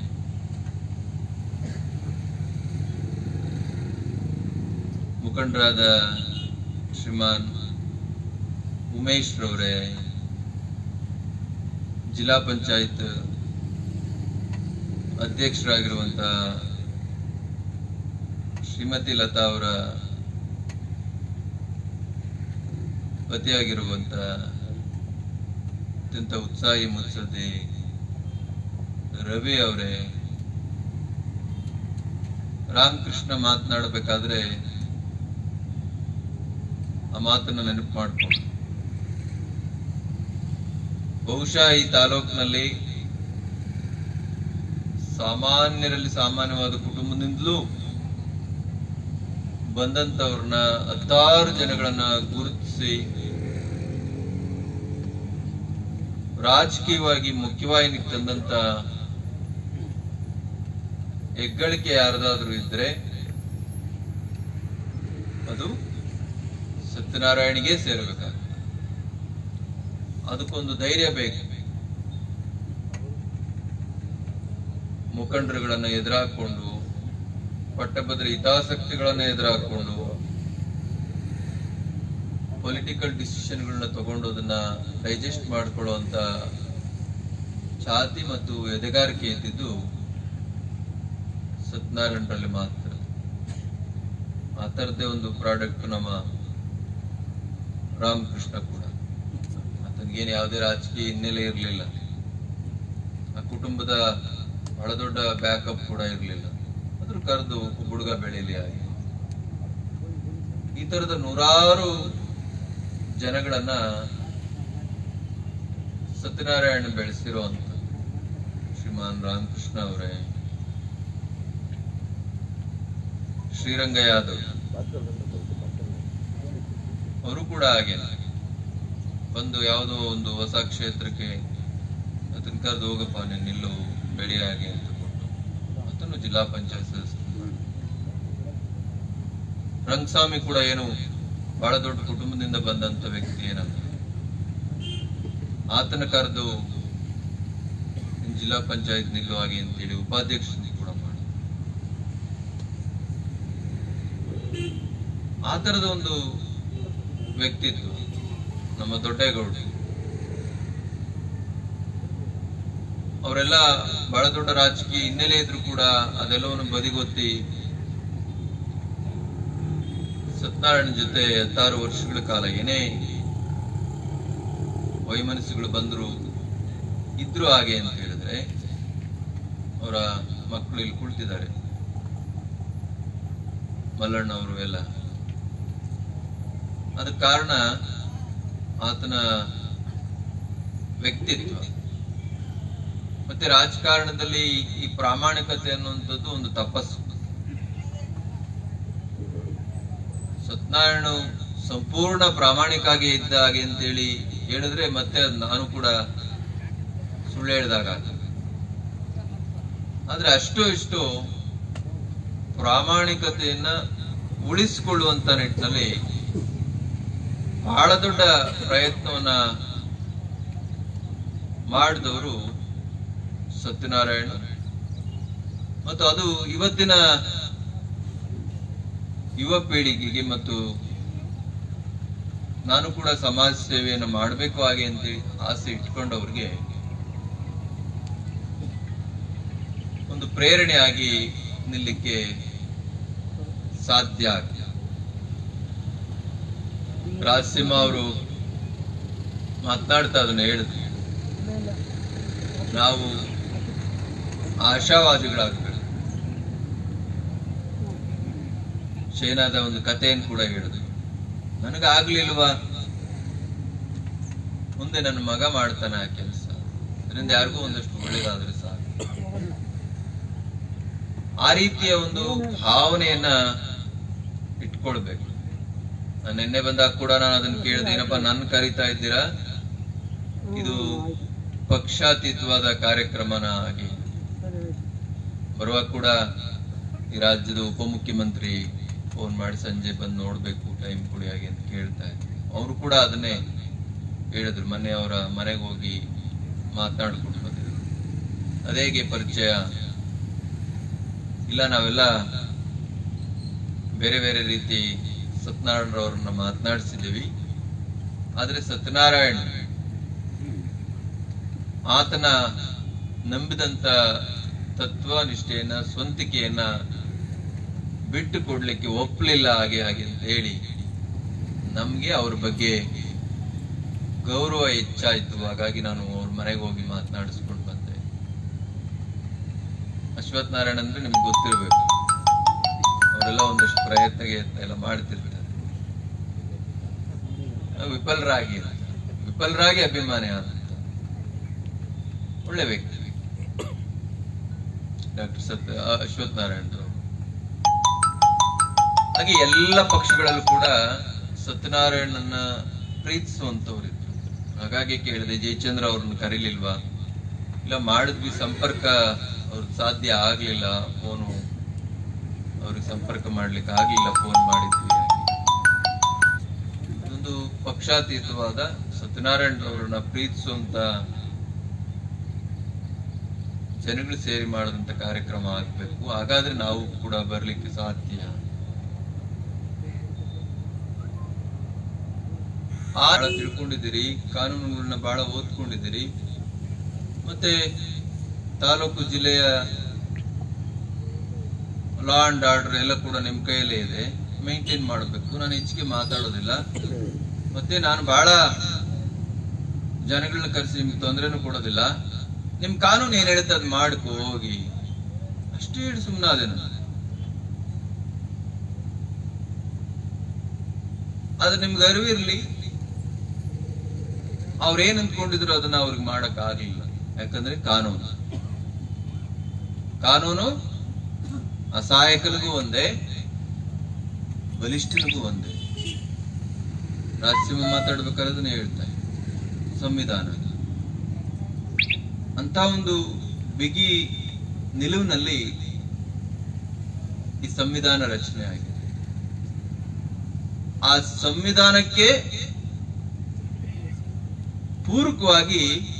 ಮುಖಂಡರಾದ ಶ್ರೀಮಾನ್ ಉಮೇಶ್ ರವರೇ ಜಿಲ್ಲಾ ಪಂಚಾಯತ್ ಅಧ್ಯಕ್ಷರಾಗಿರುವಂತ ಶ್ರೀಮತಿ ಲತಾ ಅವರ ಪತಿಯಾಗಿರುವಂತ ಅತ್ಯಂತ ಉತ್ಸಾಹಿ ಮುತ್ಸದ್ದಿ ರವಿ ಅವರೇ ರಾಮಕೃಷ್ಣ ಮಾತನಾಡಬೇಕಾದ್ರೆ ಆ ಮಾತನ್ನ ನೆನಪು ಮಾಡ್ಕೊಂಡು ಬಹುಶಃ ಈ ತಾಲೂಕಿನಲ್ಲಿ ಸಾಮಾನ್ಯರಲ್ಲಿ ಸಾಮಾನ್ಯವಾದ ಕುಟುಂಬದಿಂದಲೂ ಬಂದಂತವ್ರನ್ನ ಹತ್ತಾರು ಜನಗಳನ್ನ ಗುರುತಿಸಿ ರಾಜಕೀಯವಾಗಿ ಮುಖ್ಯವಾಹಿನಿಗೆ ತಂದಂತ ಹೆಗ್ಗಳಿಕೆ ಯಾರದಾದ್ರೂ ಇದ್ರೆ ಅದು ಸತ್ಯನಾರಾಯಣಿಗೆ ಸೇರಬೇಕಾಗ ಅದಕ್ಕೊಂದು ಧೈರ್ಯ ಬೇಕು ಮುಖಂಡರುಗಳನ್ನ ಎದುರಾಕೊಂಡು ಪಟ್ಟಭದ್ರ ಹಿತಾಸಕ್ತಿಗಳನ್ನ ಎದುರಾಕೊಂಡು ಪೊಲಿಟಿಕಲ್ ಡಿಸಿಷನ್ಗಳನ್ನ ತಗೊಂಡು ಅದನ್ನ ಡೈಜೆಸ್ಟ್ ಮಾಡ್ಕೊಳ್ಳುವಂತ ಛಾತಿ ಮತ್ತು ಎದೆಗಾರಿಕೆ ಇದ್ದಿದ್ದು ಸತ್ಯನಾರಾಯಣರಲ್ಲಿ ಮಾತ್ರ ಆ ಥರದ್ದೇ ಒಂದು ಪ್ರಾಡಕ್ಟ್ ನಮ್ಮ ರಾಮಕೃಷ್ಣ ಕೂಡ ಆತನಿಗೇನು ಯಾವುದೇ ರಾಜಕೀಯ ಹಿನ್ನೆಲೆ ಇರಲಿಲ್ಲ ಆ ಕುಟುಂಬದ ಬಹಳ ದೊಡ್ಡ ಬ್ಯಾಕಪ್ ಕೂಡ ಇರಲಿಲ್ಲ ಅದ್ರ ಕರೆದು ಹುಡುಗ ಬೆಳೀಲಿ ಆಗಿ ಈ ತರದ ನೂರಾರು ಜನಗಳನ್ನ ಸತ್ಯನಾರಾಯಣ ಬೆಳೆಸಿರುವಂತ ಶ್ರೀಮಾನ್ ರಾಮಕೃಷ್ಣ ಅವರೇ ಶ್ರೀರಂಗ ಯಾದವ್ ಅವರು ಕೂಡ ಹಾಗೆ ಬಂದು ಯಾವುದೋ ಒಂದು ಹೊಸ ಕ್ಷೇತ್ರಕ್ಕೆ ಅದನ್ನ ಕರೆದು ಹೋಗಪ್ಪ ನೀನು ನಿಲ್ಲು ಬೆಳಿ ಹಾಗೆ ಅಂತ ಕೊಟ್ಟು ಅದನ್ನು ಜಿಲ್ಲಾ ಪಂಚಾಯತ್ ಸದಸ್ಯ ರಂಗಸ್ವಾಮಿ ಕೂಡ ಏನು ಬಹಳ ದೊಡ್ಡ ಕುಟುಂಬದಿಂದ ಬಂದಂತ ವ್ಯಕ್ತಿ ಏನಲ್ಲ ಆತನ ಕರೆದು ಜಿಲ್ಲಾ ಪಂಚಾಯತ್ ನಿಲ್ಲು ಹಾಗೆ ಅಂತೇಳಿ ಉಪಾಧ್ಯಕ್ಷ ಕೂಡ ಮಾಡಿ ಆ ತರದ ಒಂದು ವ್ಯಕ್ತಿತ್ವ ನಮ್ಮ ದೊಡ್ಡೇಗೌಡ ಅವರೆಲ್ಲ ಬಹಳ ದೊಡ್ಡ ರಾಜಕೀಯ ಹಿನ್ನೆಲೆ ಇದ್ರು ಕೂಡ ಅದೆಲ್ಲವನ್ನು ಬದಿಗೊತ್ತಿ ಸತ್ಯನಾರಾಯಣ ಜೊತೆ ಹತ್ತಾರು ವರ್ಷಗಳ ಕಾಲ ಏನೇ ವೈಮನಸ್ಸುಗಳು ಬಂದ್ರು ಇದ್ರು ಹಾಗೆ ಅಂತ ಹೇಳಿದ್ರೆ ಅವರ ಮಕ್ಕಳು ಇಲ್ಲಿ ಕುಳಿತಿದ್ದಾರೆ ಮಲ್ಲಣ್ಣ ಅವರು ಎಲ್ಲ ಅದಕ್ಕೆ ಕಾರಣ ಆತನ ವ್ಯಕ್ತಿತ್ವ ಮತ್ತೆ ರಾಜಕಾರಣದಲ್ಲಿ ಈ ಪ್ರಾಮಾಣಿಕತೆ ಅನ್ನುವಂಥದ್ದು ಒಂದು ತಪಸ್ಸು ಸತ್ಯನಾರಾಯಣ ಸಂಪೂರ್ಣ ಪ್ರಾಮಾಣಿಕಾಗಿ ಇದ್ದ ಹಾಗೆ ಅಂತೇಳಿ ಹೇಳಿದ್ರೆ ಮತ್ತೆ ಅದ್ ನಾನು ಕೂಡ ಸುಳ್ಳು ಹೇಳಿದಾಗ ಆದ್ರೆ ಅಷ್ಟು ಇಷ್ಟು ಪ್ರಾಮಾಣಿಕತೆಯನ್ನ ಉಳಿಸಿಕೊಳ್ಳುವಂತ ನಿಟ್ಟಿನಲ್ಲಿ ಬಹಳ ದೊಡ್ಡ ಪ್ರಯತ್ನವನ್ನ ಮಾಡಿದವರು ಸತ್ಯನಾರಾಯಣ ಮತ್ತು ಅದು ಇವತ್ತಿನ ಯುವ ಪೀಳಿಗೆಗೆ ಮತ್ತು ನಾನು ಕೂಡ ಸಮಾಜ ಸೇವೆಯನ್ನು ಮಾಡಬೇಕು ಹಾಗೆ ಅಂತ ಆಸೆ ಇಟ್ಕೊಂಡವ್ರಿಗೆ ಒಂದು ಪ್ರೇರಣೆಯಾಗಿ ನಿಲ್ಲಿಕ್ಕೆ ಸಾಧ್ಯ ಆಗಿದೆ ರಾಜಸಿಂಹ ಅವರು ಮಾತನಾಡ್ತಾ ಅದನ್ನ ಹೇಳಿದ್ರು ನಾವು ಆಶಾವಾದಿಗಳಾಗಬೇಕು ಚೈನಾದ ಒಂದು ಕಥೆಯನ್ನು ಕೂಡ ಹೇಳಿದ್ರು ನನಗಾಗ್ಲಿಲ್ವಾ ಮುಂದೆ ನನ್ನ ಮಗ ಮಾಡ್ತಾನೆ ಆ ಕೆಲಸ ಅದರಿಂದ ಯಾರಿಗೂ ಒಂದಷ್ಟು ಒಳ್ಳೇದಾದ್ರೆ ಸಾಕು ಆ ರೀತಿಯ ಒಂದು ಭಾವನೆಯನ್ನ ಇಟ್ಕೊಳ್ಬೇಕು ನಾನು ನಿನ್ನೆ ಬಂದಾಗ ಕೂಡ ನಾನು ಅದನ್ನ ಕೇಳಿದೆ ಏನಪ್ಪ ನನ್ನ ಕರಿತಾ ಇದ್ದೀರಾ ಇದು ಪಕ್ಷಾತೀತವಾದ ಕಾರ್ಯಕ್ರಮನ ಆಗಿ ಬರುವಾಗ ಕೂಡ ಈ ರಾಜ್ಯದ ಉಪಮುಖ್ಯಮಂತ್ರಿ ಫೋನ್ ಮಾಡಿ ಸಂಜೆ ಬಂದು ನೋಡ್ಬೇಕು ಟೈಮ್ ಕೊಡಿ ಹಾಗೆ ಅಂತ ಕೇಳ್ತಾ ಇದ್ರು ಅವರು ಕೂಡ ಅದನ್ನೇ ಹೇಳಿದ್ರು ಮೊನ್ನೆ ಅವರ ಮನೆಗೆ ಹೋಗಿ ಮಾತನಾಡ್ಕೊಂಡು ಬಂದಿದ್ರು ಅದೇಗೆ ಪರಿಚಯ ಇಲ್ಲ ನಾವೆಲ್ಲ ಬೇರೆ ಬೇರೆ ರೀತಿ ಸತ್ಯನಾರಾಯಣರವ್ರನ್ನ ಮಾತನಾಡಿಸಿದ್ದೀವಿ ಆದ್ರೆ ಸತ್ಯನಾರಾಯಣ್ ಆತನ ನಂಬಿದಂತ ತತ್ವ ನಿಷ್ಠೆಯನ್ನ ಸ್ವಂತಿಕೆಯನ್ನ ಬಿಟ್ಟು ಕೊಡ್ಲಿಕ್ಕೆ ಒಪ್ಪಲಿಲ್ಲ ಹಾಗೆ ಹಾಗೆ ಅಂತ ಹೇಳಿ ನಮ್ಗೆ ಅವ್ರ ಬಗ್ಗೆ ಗೌರವ ಹೆಚ್ಚಾಯ್ತು ಹಾಗಾಗಿ ನಾನು ಅವ್ರ ಮನೆಗೆ ಹೋಗಿ ಮಾತನಾಡಿಸ್ಕೊಂಡು ಬಂದೆ ಅಶ್ವಥ್ ನಾರಾಯಣ ಅಂದ್ರೆ ನಿಮ್ಗೆ ಗೊತ್ತಿರ್ಬೇಕು ಅವರೆಲ್ಲ ಒಂದಷ್ಟು ಪ್ರಯತ್ನ ಗಿಯತ್ನ ಎಲ್ಲ ಮಾಡ್ತಿರ್ತಾರೆ ನಾವು ವಿಫಲರಾಗಿ ವಿಫಲರಾಗಿ ಅಭಿಮಾನಿ ಆದಂತ ಒಳ್ಳೆ ವ್ಯಕ್ತಿ ಡಾಕ್ಟರ್ ಸತ್ಯ ಅಶ್ವಥ್ ನಾರಾಯಣ್ ಹಾಗೆ ಎಲ್ಲ ಪಕ್ಷಗಳಲ್ಲೂ ಕೂಡ ಸತ್ಯನಾರಾಯಣನ ಪ್ರೀತಿಸುವಂತವ್ರು ಇದ್ರು ಹಾಗಾಗಿ ಕೇಳಿದೆ ಜಯಚಂದ್ರ ಅವ್ರನ್ನ ಕರೀಲಿಲ್ವಾ ಇಲ್ಲ ಮಾಡಿದ್ವಿ ಸಂಪರ್ಕ ಅವ್ರಿಗೆ ಸಾಧ್ಯ ಆಗ್ಲಿಲ್ಲ ಫೋನು ಅವ್ರಿಗೆ ಸಂಪರ್ಕ ಮಾಡ್ಲಿಕ್ಕೆ ಆಗ್ಲಿಲ್ಲ ಫೋನ್ ಮಾಡಿದ್ವಿ ಹಾಗೆ. ಇದೊಂದು ಪಕ್ಷಾತೀತವಾದ ಸತ್ಯನಾರಾಯಣ ಅವರನ್ನ ಪ್ರೀತಿಸುವಂತ ಜನಗಳು ಸೇರಿ ಮಾಡಿದಂತ ಕಾರ್ಯಕ್ರಮ ಆಗ್ಬೇಕು ಹಾಗಾದ್ರೆ ನಾವು ಕೂಡ ಬರ್ಲಿಕ್ಕೆ ಸಾಧ್ಯ ಬಹಳ ತಿಳ್ಕೊಂಡಿದ್ದೀರಿ ಕಾನೂನುಗಳನ್ನ ಬಹಳ ಓದ್ಕೊಂಡಿದ್ದೀರಿ ಮತ್ತೆ ತಾಲೂಕು ಜಿಲ್ಲೆಯ ಲಾ ಅಂಡ್ ಆರ್ಡರ್ ಎಲ್ಲ ಕೂಡ ನಿಮ್ ಕೈಯಲ್ಲೇ ಇದೆ ಮೇಂಟೈನ್ ಮಾಡಬೇಕು ನಾನು ಹೆಚ್ಚಿಗೆ ಮಾತಾಡೋದಿಲ್ಲ ಮತ್ತೆ ನಾನು ಬಹಳ ಜನಗಳನ್ನ ಕರೆಸಿ ನಿಮ್ಗೆ ತೊಂದರೆನೂ ಕೊಡೋದಿಲ್ಲ ನಿಮ್ ಕಾನೂನು ಏನ್ ಹೇಳುತ್ತೆ ಅದ್ ಮಾಡ್ಕೋ ಹೋಗಿ ಅಷ್ಟೇ ಹೇಳಿ ಸುಮ್ಮನಾದೆ ನಾನು ಅದು ನಿಮ್ಗೆ ಅರಿವಿರ್ಲಿ ಅವ್ರು ಏನ್ ಅಂದ್ಕೊಂಡಿದ್ರು ಅದನ್ನ ಅವ್ರಿಗೆ ಮಾಡಕ್ ಆಗ್ಲಿಲ್ಲ ಯಾಕಂದ್ರೆ ಕಾನೂನು ಕಾನೂನು ಅಸಹಾಯಕನಿಗೂ ಒಂದೇ ಬಲಿಷ್ಠನಿಗೂ ಒಂದೇ ರಾಜ್ಯಸಿಂಹ ಮಾತಾಡ್ಬೇಕಾದ್ರೆ ಅದನ್ನ ಹೇಳ್ತಾರೆ ಸಂವಿಧಾನ ಅಂತ ಒಂದು ಬಿಗಿ ನಿಲುವಿನಲ್ಲಿ ಈ ಸಂವಿಧಾನ ರಚನೆ ಆಗಿದೆ ಆ ಸಂವಿಧಾನಕ್ಕೆ ಪೂರಕವಾಗಿ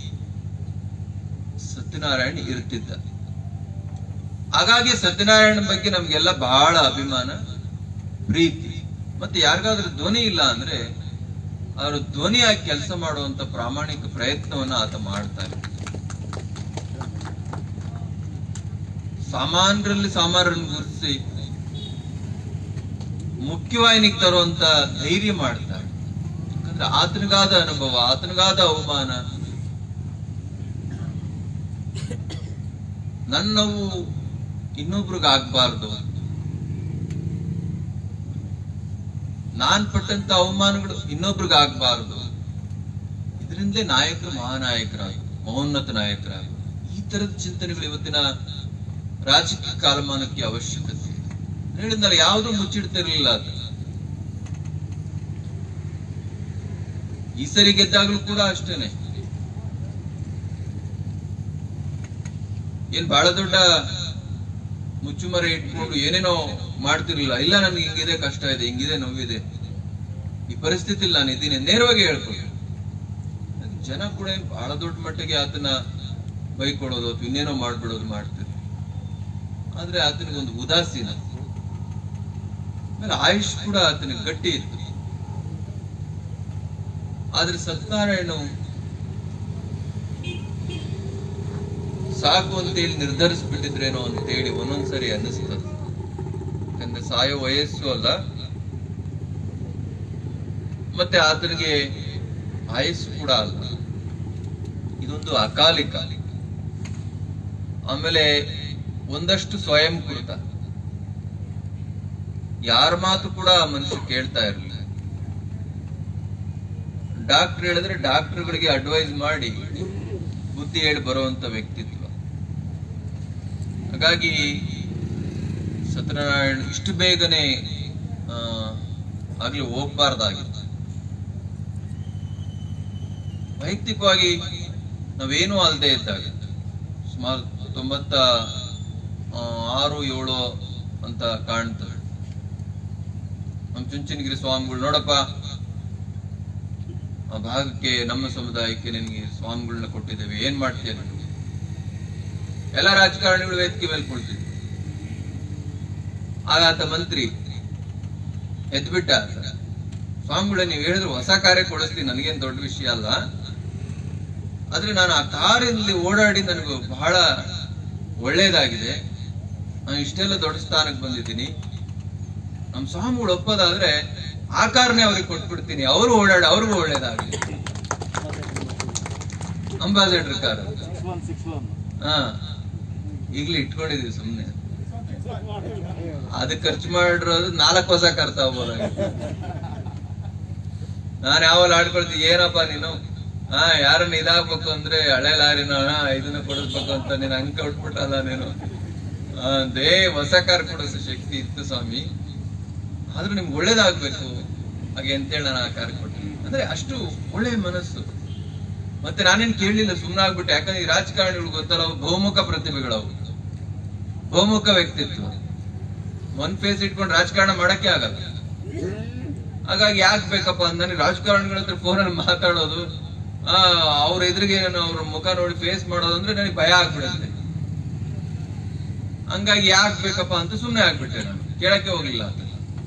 ಸತ್ಯನಾರಾಯಣ ಇರುತ್ತಿದ್ದ ಹಾಗಾಗಿ ಸತ್ಯನಾರಾಯಣ ಬಗ್ಗೆ ನಮ್ಗೆಲ್ಲ ಬಹಳ ಅಭಿಮಾನ ಪ್ರೀತಿ ಮತ್ತೆ ಯಾರಿಗಾದ್ರೂ ಧ್ವನಿ ಇಲ್ಲ ಅಂದ್ರೆ ಅವರು ಧ್ವನಿಯಾಗಿ ಕೆಲಸ ಮಾಡುವಂತ ಪ್ರಾಮಾಣಿಕ ಪ್ರಯತ್ನವನ್ನ ಆತ ಮಾಡ್ತಾರೆ ಸಾಮಾನ್ಯರಲ್ಲಿ ಸಾಮಾನ್ಯರನ್ನು ಗುರುತಿಸಿ ಮುಖ್ಯವಾಹಿನಿಗೆ ತರುವಂತ ಧೈರ್ಯ ಮಾಡ್ತಾರೆ ಯಾಕಂದ್ರೆ ಆತನಿಗಾದ ಅನುಭವ ಆತನಿಗಾದ ಅವಮಾನ ನನ್ನ ನೋವು ಇನ್ನೊಬ್ರಿಗೆ ಆಗ್ಬಾರ್ದು ನಾನ್ ಪಟ್ಟಂತ ಅವಮಾನಗಳು ಇನ್ನೊಬ್ರಿಗೆ ಆಗ್ಬಾರ್ದು ಇದರಿಂದಲೇ ನಾಯಕರು ಮಹಾನಾಯಕರಾಗ ಮಹೋನ್ನತ ನಾಯಕರಾಗ ಈ ತರದ ಚಿಂತನೆಗಳು ಇವತ್ತಿನ ರಾಜಕೀಯ ಕಾಲಮಾನಕ್ಕೆ ಅವಶ್ಯಕತೆ ಇದೆ ಹೇಳಿದ್ನಲ್ಲ ಯಾವುದು ಮುಚ್ಚಿಡ್ತಿರ್ಲಿಲ್ಲ ಅದು ಈ ಸರಿ ಗೆದ್ದಾಗ್ಲೂ ಕೂಡ ಅಷ್ಟೇನೆ ಏನ್ ಬಹಳ ದೊಡ್ಡ ಮುಚ್ಚುಮರೆ ಇಟ್ಕೊಂಡು ಏನೇನೋ ಮಾಡ್ತಿರ್ಲಿಲ್ಲ ಇಲ್ಲ ನನ್ಗೆ ಹಿಂಗಿದೆ ಕಷ್ಟ ಇದೆ ಹಿಂಗಿದೆ ನೋವಿದೆ ಈ ಪರಿಸ್ಥಿತಿಲಿ ನಾನು ಇದ್ದೀನಿ ನೇರವಾಗಿ ಹೇಳ್ಕೊಂಡು ಜನ ಕೂಡ ಏನ್ ಬಹಳ ದೊಡ್ಡ ಮಟ್ಟಿಗೆ ಆತನ ಬೈಕೊಡೋದು ಅಥವಾ ಇನ್ನೇನೋ ಮಾಡ್ಬಿಡೋದು ಮಾಡ್ತಿದ್ರು ಆದ್ರೆ ಆತನಿಗೆ ಒಂದು ಉದಾಸೀನ ಆಮೇಲೆ ಆಯುಷ್ ಕೂಡ ಆತನಿಗೆ ಗಟ್ಟಿ ಇತ್ತು ಆದ್ರೆ ಸತ್ಯನಾರಾಯಣ ಸಾಕು ಅಂತೇಳಿ ನಿರ್ಧರಿಸ್ಬಿಟ್ಟಿದ್ರೇನೋ ಅಂತೇಳಿ ಒಂದೊಂದ್ಸರಿ ಅನ್ನಿಸ್ತದೆ ಯಾಕಂದ್ರೆ ಸಾಯೋ ವಯಸ್ಸು ಅಲ್ಲ ಮತ್ತೆ ಆತನಿಗೆ ಆಯಸ್ಸು ಕೂಡ ಅಲ್ಲ ಇದೊಂದು ಅಕಾಲಿಕ ಆಮೇಲೆ ಒಂದಷ್ಟು ಸ್ವಯಂ ಕೃತ ಯಾರ ಮಾತು ಕೂಡ ಆ ಮನುಷ್ಯ ಕೇಳ್ತಾ ಇರಲಿಲ್ಲ ಡಾಕ್ಟರ್ ಹೇಳಿದ್ರೆ ಡಾಕ್ಟರ್ಗಳಿಗೆ ಅಡ್ವೈಸ್ ಮಾಡಿ ಬುದ್ಧಿ ಹೇಳಿ ಬರುವಂತ ವ್ಯಕ್ತಿತ್ವ ಹಾಗಾಗಿ ಸತ್ಯನಾರಾಯಣ ಇಷ್ಟು ಬೇಗನೆ ಆ, ಆಗ್ಲಿ ಹೋಗ್ಬಾರ್ದಾಗಿತ್ತು ವೈಯಕ್ತಿಕವಾಗಿ ನಾವೇನೂ ಅಲ್ಲದೆ ಇದ್ದಾಗ ಸುಮಾರು ತೊಂಬತ್ತ ಆ, ಆರು ಏಳು ಅಂತ ಕಾಣ್ತದೆ ನಮ್ಮ ಚುಂಚನಗಿರಿ ಸ್ವಾಮಿಗಳು ನೋಡಪ್ಪ ಆ ಭಾಗಕ್ಕೆ ನಮ್ಮ ಸಮುದಾಯಕ್ಕೆ ನಿನಗೆ ಸ್ವಾಮಿಗಳನ್ನ ಕೊಟ್ಟಿದ್ದೇವೆ ಏನ್ ಮಾಡ್ತೀಯ ನೀನು ಎಲ್ಲ ರಾಜಕಾರಣಿಗಳು ವೇದಿಕೆ ಮೇಲೆ ಕುಳಿತಿದ್ರು ಆಗ ಆತ ಮಂತ್ರಿ ಎದ್ಬಿಟ್ಟ ಆತ. ಸ್ವಾಮಿಗಳೇ ನೀವು ಹೇಳಿದ್ರು ಹೊಸ ಕಾರ್ಯ ಕೊಡಿಸ್ತೀನಿ ನನಗೇನ್ ದೊಡ್ಡ ವಿಷಯ ಅಲ್ಲ ಆದ್ರೆ ನಾನು ಆ ಕಾರಲ್ಲಿ ಓಡಾಡಿ ನನಗೆ ಬಹಳ ಒಳ್ಳೇದಾಗಿದೆ ನಾನು ಇಷ್ಟೆಲ್ಲ ದೊಡ್ಡ ಸ್ಥಾನಕ್ಕೆ ಬಂದಿದ್ದೀನಿ ನಮ್ಮ ಸ್ವಾಮಿಗಳು ಒಪ್ಪೋದಾದ್ರೆ ಆ ಕಾರ್ನೇ ಅವ್ರಿಗೆ ಕೊಟ್ಬಿಡ್ತೀನಿ ಅವರು ಓಡಾಡಿ ಅವ್ರಿಗೂ ಒಳ್ಳೇದಾಗಲಿ ಅಂಬಾಸಡರ್ ಕಾರ್ ಹಾ ಈಗ್ಲೇ ಇಟ್ಕೊಂಡಿದೀವಿ ಸುಮ್ನೆ ಅದಕ್ಕೆ ಖರ್ಚು ಮಾಡಿರೋದು ನಾಲ್ಕು ಹೊಸ ಕಾರ್ ತಗೋಬೋದಾಗಿತ್ತು ನಾನು ಯಾವಾಗ ಆಡ್ಕೊಳ್ತೀನಿ ಏನಪ್ಪ ನೀನು ಹಾ ಯಾರನ್ನ ಇದಾಗ್ಬೇಕು ಅಂದ್ರೆ ಹಳೆ ಲಾರಿನ ಹಾ, ಇದನ್ನ ಕೊಡಿಸ್ಬೇಕು ಅಂತ ನೀನು ಹಂಗ್ ಕೊಟ್ಬಿಟ್ಟಲ್ಲ ನೀನು ಆ, ದೇ ಹೊಸ ಕಾರ್ ಕೊಡಿಸೋ ಶಕ್ತಿ ಇತ್ತು ಸ್ವಾಮಿ ಆದ್ರೂ ನಿಮ್ಗೆ ಒಳ್ಳೇದಾಗ್ಬೇಕು ಹಾಗೆ ಅಂತೇಳಿ ನಾನು ಆ ಕಾರ್ ಕೊಟ್ಟಿನಿ ಅಂದ್ರೆ ಅಷ್ಟು ಒಳ್ಳೆ ಮನಸ್ಸು ಮತ್ತೆ ನಾನೇನ್ ಕೇಳಲಿಲ್ಲ ಸುಮ್ಮನೆ ಆಗ್ಬಿಟ್ಟೆ ಯಾಕಂದ್ರೆ ಈ ರಾಜಕಾರಣಿಗಳು ಗೊತ್ತಲ್ಲ ಅವು ಬಹುಮುಖ ಪ್ರತಿಭೆಗಳವು ಬಹುಮುಖ ವ್ಯಕ್ತಿತ್ವ ಒಂದ್ ಫೇಸ್ ಇಟ್ಕೊಂಡು ರಾಜಕಾರಣ ಮಾಡಕ್ಕೆ ಆಗಲ್ಲ ಹಾಗಾಗಿ ಯಾಕೆ ಬೇಕಪ್ಪ ಅಂತ ನನಗೆ ರಾಜಕಾರಣಿಗಳ ಹತ್ರ ಫೋನಲ್ಲಿ ಮಾತಾಡೋದು ಆ ಅವ್ರ ಎದುರಿಗೆ ನಾನು ಅವ್ರ ಮುಖ ನೋಡಿ ಫೇಸ್ ಮಾಡೋದು ಅಂದ್ರೆ ನನಗೆ ಭಯ ಆಗ್ಬಿಡುತ್ತೆ ಹಂಗಾಗಿ ಯಾಕೆ ಬೇಕಪ್ಪ ಅಂತ ಸುಮ್ಮನೆ ಆಗ್ಬಿಟ್ಟೆ ನಾನು ಕೇಳಕ್ಕೆ ಹೋಗ್ಲಿಲ್ಲ ಅಂತ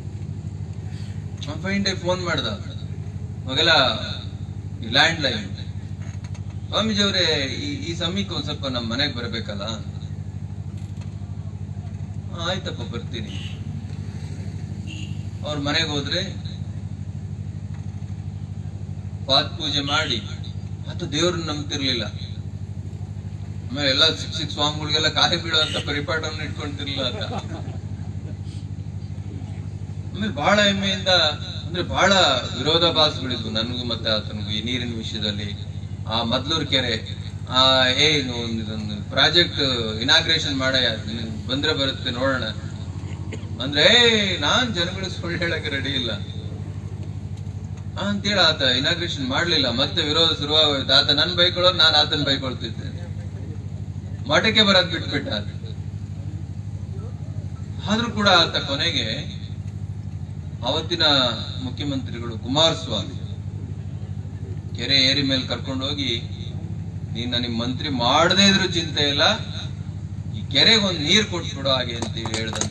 ಫೈನ್ ಡೇ ಫೋನ್ ಮಾಡ್ದ ಮಗಲ ಲ್ಯಾಂಡ್ ಲೈನ್ ಸ್ವಾಮೀಜಿ ಅವರೇ ಈ- ಈ ಸಮಯಕ್ಕೆ ಒಂದ್ ಸ್ವಲ್ಪ ನಮ್ಮ ಮನೆಗೆ ಬರ್ಬೇಕಲ್ಲ ಆ, ಆಯ್ತಪ್ಪ ಬರ್ತೀನಿ ಅವ್ರ ಮನೆಗೆ ಹೋದ್ರೆ ಪಾತ್ ಪೂಜೆ ಮಾಡಿ ಆತ ದೇವ್ರನ್ನ ನಂಬ್ತಿರ್ಲಿಲ್ಲ ಆಮೇಲೆ ಎಲ್ಲ ಶಿಕ್ಷಕ ಸ್ವಾಮಿಗಳಿಗೆಲ್ಲ ಕಾಯಿ ಬೀಳುವಂತ ಪರಿಪಾಠವನ್ನು ಇಟ್ಕೊಂತಿರ್ಲಿಲ್ಲ ಆತ ಆಮೇಲೆ ಬಹಳ ಹೆಮ್ಮೆಯಿಂದ ಅಂದ್ರೆ ಬಹಳ ವಿರೋಧಾಭಾಸಗಳಿದ್ವು ನನಗೂ ಮತ್ತೆ ಆತನಿಗೂ ಈ ನೀರಿನ ವಿಷಯದಲ್ಲಿ ಆ ಮದ್ಲೂರ್ ಕೆರೆ ಆ ಏನು ಇದೊಂದು ಪ್ರಾಜೆಕ್ಟ್ ಇನಾಗ್ರೇಷನ್ ಮಾಡಯ್ಯ ನೀನ್ ಬಂದ್ರೆ ಬರುತ್ತೆ ನೋಡೋಣ ಅಂದ್ರೆ ಏ ನಾನ್ ಜನಗಳಿಗೆ ಸುಳ್ಳು ಹೇಳಕ್ಕೆ ರೆಡಿ ಇಲ್ಲ ಆ, ಅಂತೇಳಿ ಆತ ಇನಾಗ್ರೇಷನ್ ಮಾಡ್ಲಿಲ್ಲ ಮತ್ತೆ ವಿರೋಧ ಶುರುವಾಗೋಯ್ತು ಆತ ನನ್ ಬೈಕೊಳ್ಳೋದು ನಾನು ಆತನ ಬೈಕೊಳ್ತಿದ್ದೆ ಮಠಕ್ಕೆ ಬರೋದ್ ಬಿಟ್ಬಿಟ್ಟ ಆತ ಆದ್ರೂ ಕೂಡ ಆತ ಕೊನೆಗೆ ಅವತ್ತಿನ ಮುಖ್ಯಮಂತ್ರಿಗಳು ಕುಮಾರಸ್ವಾಮಿ ಕೆರೆ ಏರಿ ಮೇಲೆ ಕರ್ಕೊಂಡು ಹೋಗಿ ನೀನ್ ನನಗೆ ಮಂತ್ರಿ ಮಾಡದೇ ಇದ್ರು ಚಿಂತೆ ಇಲ್ಲ ಈ ಕೆರೆಗೆ ಒಂದು ನೀರು ಕೊಟ್ಬಿಡೋ ಹಾಗೆ ಅಂತೇಳಿ ಹೇಳ್ದಂತ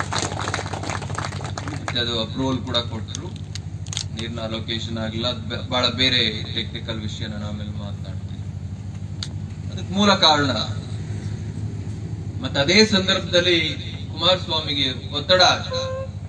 ಮತ್ತೆ ಅದು ಅಪ್ರೂವಲ್ ಕೂಡ ಕೊಟ್ಟರು ನೀರಿನ ಅಲೋಕೇಶನ್ ಆಗಿಲ್ಲ ಅದ್ ಬೆ- ಬಹಳ ಬೇರೆ ಟೆಕ್ನಿಕಲ್ ವಿಷಯ ನಾನು ಆಮೇಲೆ ಮಾತನಾಡ್ತೀನಿ ಅದಕ್ಕೆ ಮೂಲ ಕಾರಣ ಮತ್ತೆ ಅದೇ ಸಂದರ್ಭದಲ್ಲಿ ಕುಮಾರಸ್ವಾಮಿಗೆ ಒತ್ತಡ ಆಯ್ತು.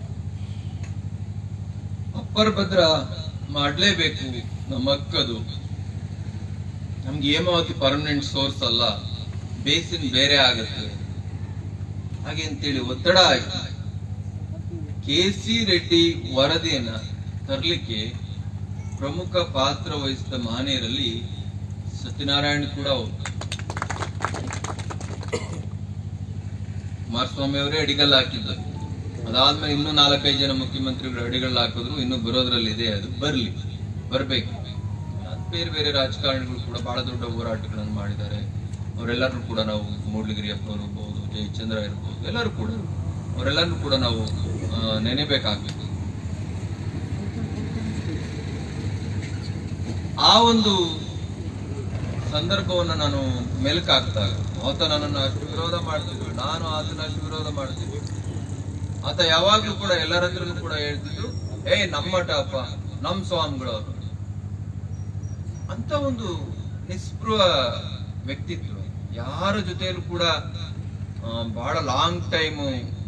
ಅಪ್ಪರ್ ಭದ್ರ ಮಾಡ್ಲೇಬೇಕು ನಮ್ಮ ಅಕ್ಕದು ನಮ್ಗೆ ಹೇಮಾವತಿ ಪರ್ಮನೆಂಟ್ ಸೋರ್ಸ್ ಅಲ್ಲ ಬೇಸಿನ್ ಬೇರೆ ಆಗತ್ತೆ ಹಾಗೆ ಅಂತೇಳಿ ಒತ್ತಡ ಆಯ್ತು ಕೆ ಸಿ ರೆಡ್ಡಿ ವರದಿಯನ್ನ ತರಲಿಕ್ಕೆ ಪ್ರಮುಖ ಪಾತ್ರ ವಹಿಸಿದ ಮಹನೀಯರಲ್ಲಿ ಸತ್ಯನಾರಾಯಣ ಕೂಡ ಒಬ್ಬ. ಕುಮಾರಸ್ವಾಮಿ ಅವರೇ ಅಡಿಗಲ್ ಹಾಕಿದ್ದರು ಅದಾದ್ಮೇಲೆ ಇನ್ನೂ ನಾಲ್ಕೈದು ಜನ ಮುಖ್ಯಮಂತ್ರಿಗಳು ಅಡಿಗಲ್ ಹಾಕಿದ್ರು ಇನ್ನು ಬರೋದ್ರಲ್ಲಿ ಇದೆ ಅದು ಬರ್ಲಿ ಬರ್ಬೇಕು ಅದ್ ಬೇರೆ ಬೇರೆ ರಾಜಕಾರಣಿಗಳು ಕೂಡ ಬಹಳ ದೊಡ್ಡ ಹೋರಾಟಗಳನ್ನು ಮಾಡಿದ್ದಾರೆ ಅವರೆಲ್ಲರೂ ಕೂಡ ನಾವು ಮೂಡ್ಲಗಿರಿಯಪ್ಪ ಅವರು ಇರ್ಬೋದು ಜಯಚಂದ್ರ ಇರ್ಬೋದು ಎಲ್ಲರೂ ಕೂಡ ಅವರೆಲ್ಲರೂ ಕೂಡ ನಾವು ಆ, ನೆನೆಬೇಕಾಗ್ಬೇಕು ಆ ಒಂದು ಸಂದರ್ಭವನ್ನ ನಾನು ಮೆಲುಕಾಕ್ದಾಗ ಆತ ನನ್ನನ್ನು ಅಷ್ಟು ವಿರೋಧ ಮಾಡ್ತಿದ್ರು ನಾನು ಆತನ ಅಷ್ಟು ವಿರೋಧ ಮಾಡ್ತಿದ್ದೆ ಆತ ಯಾವಾಗ್ಲೂ ಕೂಡ ಎಲ್ಲರ ಹತ್ರನೂ ಕೂಡ ಹೇಳ್ತಿದ್ರು ಏ ನಮ್ಮ ಮಠ ಅಪ್ಪ ನಮ್ ಸ್ವಾಮಿಗಳು ಅವರು ಅಂತ ಒಂದು ನಿಸ್ಪೃಹ ವ್ಯಕ್ತಿತ್ವ ಯಾರ ಜೊತೆಯಲ್ಲೂ ಕೂಡ ಆ, ಬಹಳ ಲಾಂಗ್ ಟೈಮು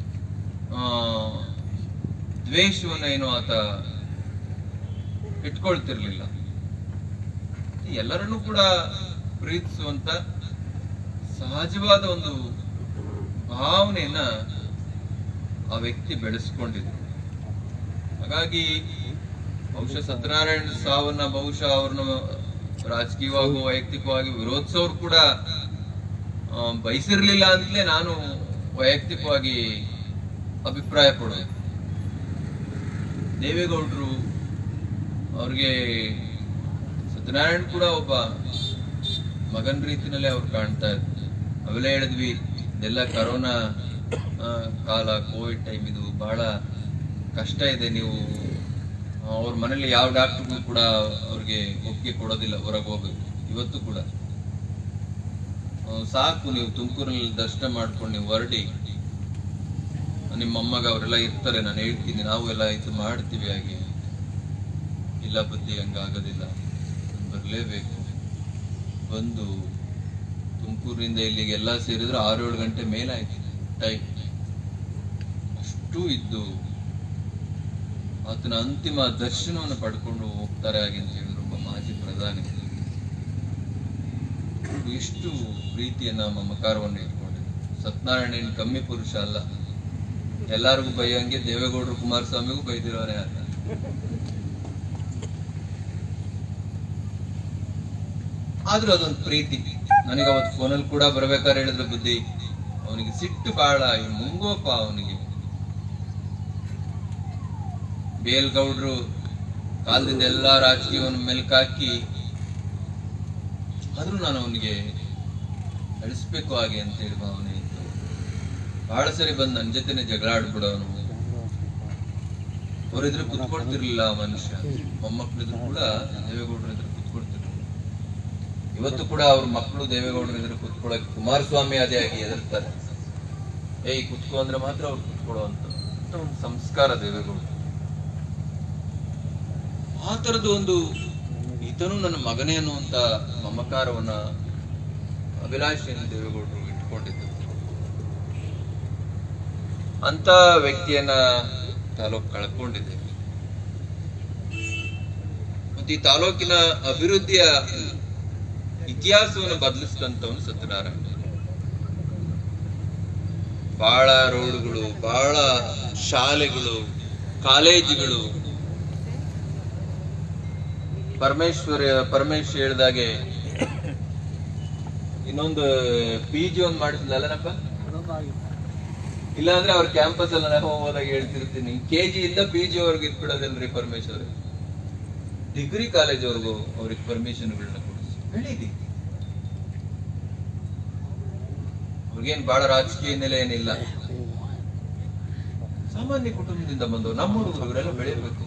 ದ್ವೇಷವನ್ನ ಏನು ಆತ ಇಟ್ಕೊಳ್ತಿರ್ಲಿಲ್ಲ ಎಲ್ಲರನ್ನೂ ಕೂಡ ಪ್ರೀತಿಸುವಂತ ಸಹಜವಾದ ಒಂದು ಭಾವನೆಯನ್ನ ಆ ವ್ಯಕ್ತಿ ಬೆಳೆಸ್ಕೊಂಡಿದ್ರು ಹಾಗಾಗಿ ಬಹುಶಃ ಸತ್ಯನಾರಾಯಣ ಸಾವನ್ನ ಬಹುಶಃ ಅವ್ರನ್ನ ರಾಜಕೀಯವಾಗಿ ವೈಯಕ್ತಿಕವಾಗಿ ವಿರೋಧಿಸೋರು ಕೂಡ ಆ, ಬಯಸಿರ್ಲಿಲ್ಲ ಅಂತಲೇ ನಾನು ವೈಯಕ್ತಿಕವಾಗಿ ಅಭಿಪ್ರಾಯ ಪಡೋದು ದೇವೇಗೌಡರು ಅವ್ರಿಗೆ ಸತ್ಯನಾರಾಯಣ್ ಕೂಡ ಒಬ್ಬ ಮಗನ್ ರೀತಿನಲ್ಲೇ ಅವ್ರು ಕಾಣ್ತಾ ಇದ್ರು ಅವೆಲ್ಲ ಹೇಳಿದ್ವಿ ಇದೆಲ್ಲ ಕರೋನಾ ಆ, ಕಾಲ ಕೋವಿಡ್ ಟೈಮ್ ಇದು ಬಹಳ ಕಷ್ಟ ಇದೆ ನೀವು ಅವ್ರ ಮನೇಲಿ ಯಾವ ಡಾಕ್ಟರ್ಗೂ ಕೂಡ ಅವ್ರಿಗೆ ಒಪ್ಪಿಗೆ ಕೊಡೋದಿಲ್ಲ ಹೊರಗೆ ಹೋಗ್ಬೇಕು ಇವತ್ತು ಕೂಡ ಆ, ಸಾಕು ನೀವು ತುಮಕೂರಲ್ಲಿ ದರ್ಶನ ಮಾಡ್ಕೊಂಡು ನೀವು ಹೊರಡಿ ನಿಮ್ಮ ಮೊಮ್ಮಗ ಅವರೆಲ್ಲ ಇರ್ತಾರೆ ನಾನು ಹೇಳ್ತೀನಿ ನಾವು ಎಲ್ಲ ಇದು ಮಾಡ್ತೀವಿ ಹಾಗೆ ಇಲ್ಲ ಬುದ್ಧಿ ಹಂಗಾಗೋದಿಲ್ಲ ಬರಲೇಬೇಕು ಬಂದು ತುಮಕೂರಿನಿಂದ ಇಲ್ಲಿಗೆ ಎಲ್ಲ ಸೇರಿದ್ರೆ ಆರು ಏಳು ಗಂಟೆ ಮೇಲಾಯ್ತು ಟೈಮ್ ಅಷ್ಟು ಇದ್ದು ಆತನ ಅಂತಿಮ ದರ್ಶನವನ್ನು ಪಡ್ಕೊಂಡು ಹೋಗ್ತಾರೆ ಹಾಗೆ ಅಂತ ಹೇಳಿದ್ರು ಒಬ್ಬ ಮಾಜಿ ಪ್ರಧಾನಿ ಎಷ್ಟು ಪ್ರೀತಿಯನ್ನ ಮಮಕಾರವನ್ನು ಇಟ್ಕೊಂಡಿದ್ರು ಸತ್ಯನಾರಾಯಣ ಏನ್ ಕಮ್ಮಿ ಪುರುಷ ಅಲ್ಲ ಎಲ್ಲರಿಗೂ ಬೈಯಂಗೆ ದೇವೇಗೌಡರು ಕುಮಾರಸ್ವಾಮಿಗೂ ಬೈದಿರೋರೇ ಅಲ್ಲ ಆದ್ರೂ ಅದೊಂದು ಪ್ರೀತಿ ನನಗೆ ಅವತ್ತು ಫೋನಲ್ಲಿ ಕೂಡ ಬರ್ಬೇಕಾದ್ರೆ ಹೇಳಿದ್ರು ಬುದ್ಧಿ ಅವನಿಗೆ ಸಿಟ್ಟು ಬಾಳ ಈ ಮುಂಗೋಪ ಅವನಿಗೆ ಬೇಲ್ಗೌಡ್ರು ಕಾಲದಿಂದ ಎಲ್ಲಾ ರಾಜಕೀಯವನ್ನು ಮೆಲ್ಕಾಕಿ ಆದ್ರೂ ನಾನು ಅವನಿಗೆ ಅಳಿಸ್ಬೇಕು ಹಾಗೆ ಅಂತ ಹೇಳಿ ಭಾವನೆ ಇತ್ತು ಬಹಳ ಸರಿ ಬಂದು ನನ್ನ ಜೊತೆನೆ ಜಗಳ ಆಡ್ಬಿಡೋನು ಅವರಿದ್ರೆ ಕುತ್ಕೊಳ್ತಿರ್ಲಿಲ್ಲ ಆ ಮನುಷ್ಯ ಮೊಮ್ಮಕ್ಕಳಿದ್ರು ಕೂಡ ದೇವೇಗೌಡರ ಎದುರು ಕುತ್ಕೊಳ್ತಿರ್ಲಿಲ್ಲ ಇವತ್ತು ಕೂಡ ಅವ್ರ ಮಕ್ಕಳು ದೇವೇಗೌಡರ ಎದುರು ಕುತ್ಕೊಳ್ಳೋಕೆ ಕುಮಾರಸ್ವಾಮಿ ಅದೇ ಆಗಿ ಎದುರ್ತಾರೆ ಏಯ್ ಕುತ್ಕೋ ಅಂದ್ರೆ ಮಾತ್ರ ಅವ್ರು ಕುತ್ಕೊಳ್ಳೋ ಅಂತ ಒಂದು ಸಂಸ್ಕಾರ ದೇವೇಗೌಡ ಆ ತರದ ಒಂದು ಈತನು ನನ್ನ ಮಗನೇ ಅನ್ನುವಂತ ಮಮಕಾರವನ್ನ ಅಭಿಲಾಷೆಯನ್ನು ದೇವೇಗೌಡರು ಇಟ್ಕೊಂಡಿದ್ದರು ಅಂತ ವ್ಯಕ್ತಿಯನ್ನ ತಾಲೂಕು ಕಳ್ಕೊಂಡಿದೆ ಮತ್ತೆ ಈ ತಾಲೂಕಿನ ಅಭಿವೃದ್ಧಿಯ ಇತಿಹಾಸವನ್ನು ಬದಲಿಸಿದಂತವನು ಸತ್ಯನಾರಾಯಣ ಬಹಳ ರೋಡ್ಗಳು ಬಹಳ ಶಾಲೆಗಳು ಕಾಲೇಜುಗಳು ಪರಮೇಶ್ವರ ಪರಮೇಶ್ ಹೇಳ್ದಾಗೆ ಇನ್ನೊಂದು ಪಿ ಜಿ ಒಂದ್ ಮಾಡಿಸಿದ್ಲಲ್ಲನಪ್ಪ ಇಲ್ಲಾಂದ್ರೆ ಅವ್ರ ಕ್ಯಾಂಪಸ್ ಅಲ್ಲಿ ನಾನು ಹೋದಾಗ ಹೇಳ್ತಿರ್ತೀನಿ ಕೆ ಜಿ ಇಂದ ಪಿ ಜಿ ಅವ್ರಿಗೆ ಇಟ್ಬಿಡೋದಿಲ್ರಿ ಪರಮೇಶ್ವರ್ ಡಿಗ್ರಿ ಕಾಲೇಜ್ ಅವ್ರಿಗೂ ಅವ್ರಿಗೆ ಪರ್ಮಿಷನ್ಗಳನ್ನ ಕೊಡಿಸಿ ಬೆಳೀಲಿ ಅವ್ರಿಗೇನ್ ಬಹಳ ರಾಜಕೀಯ ಹಿನ್ನೆಲೆ ಏನಿಲ್ಲ ಸಾಮಾನ್ಯ ಕುಟುಂಬದಿಂದ ಬಂದವರು ನಮ್ಮ ಹುಡುಗರು ಇವರೆಲ್ಲ ಬೆಳೆಯಬೇಕು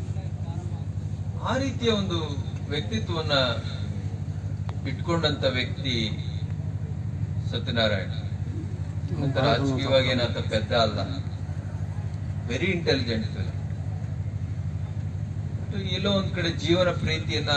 ಆ ರೀತಿಯ ಒಂದು ವ್ಯಕ್ತಿತ್ವವನ್ನ ಇಟ್ಕೊಂಡಂತ ವ್ಯಕ್ತಿ ಸತ್ಯನಾರಾಯಣ ಮತ್ತೆ ರಾಜಕೀಯವಾಗಿ ಏನಾತ ಪೆದ್ದ ಅಲ್ಲ ವೆರಿ ಇಂಟೆಲಿಜೆಂಟ್ ಎಲ್ಲೋ ಒಂದ್ ಕಡೆ ಜೀವನ ಪ್ರೀತಿಯನ್ನ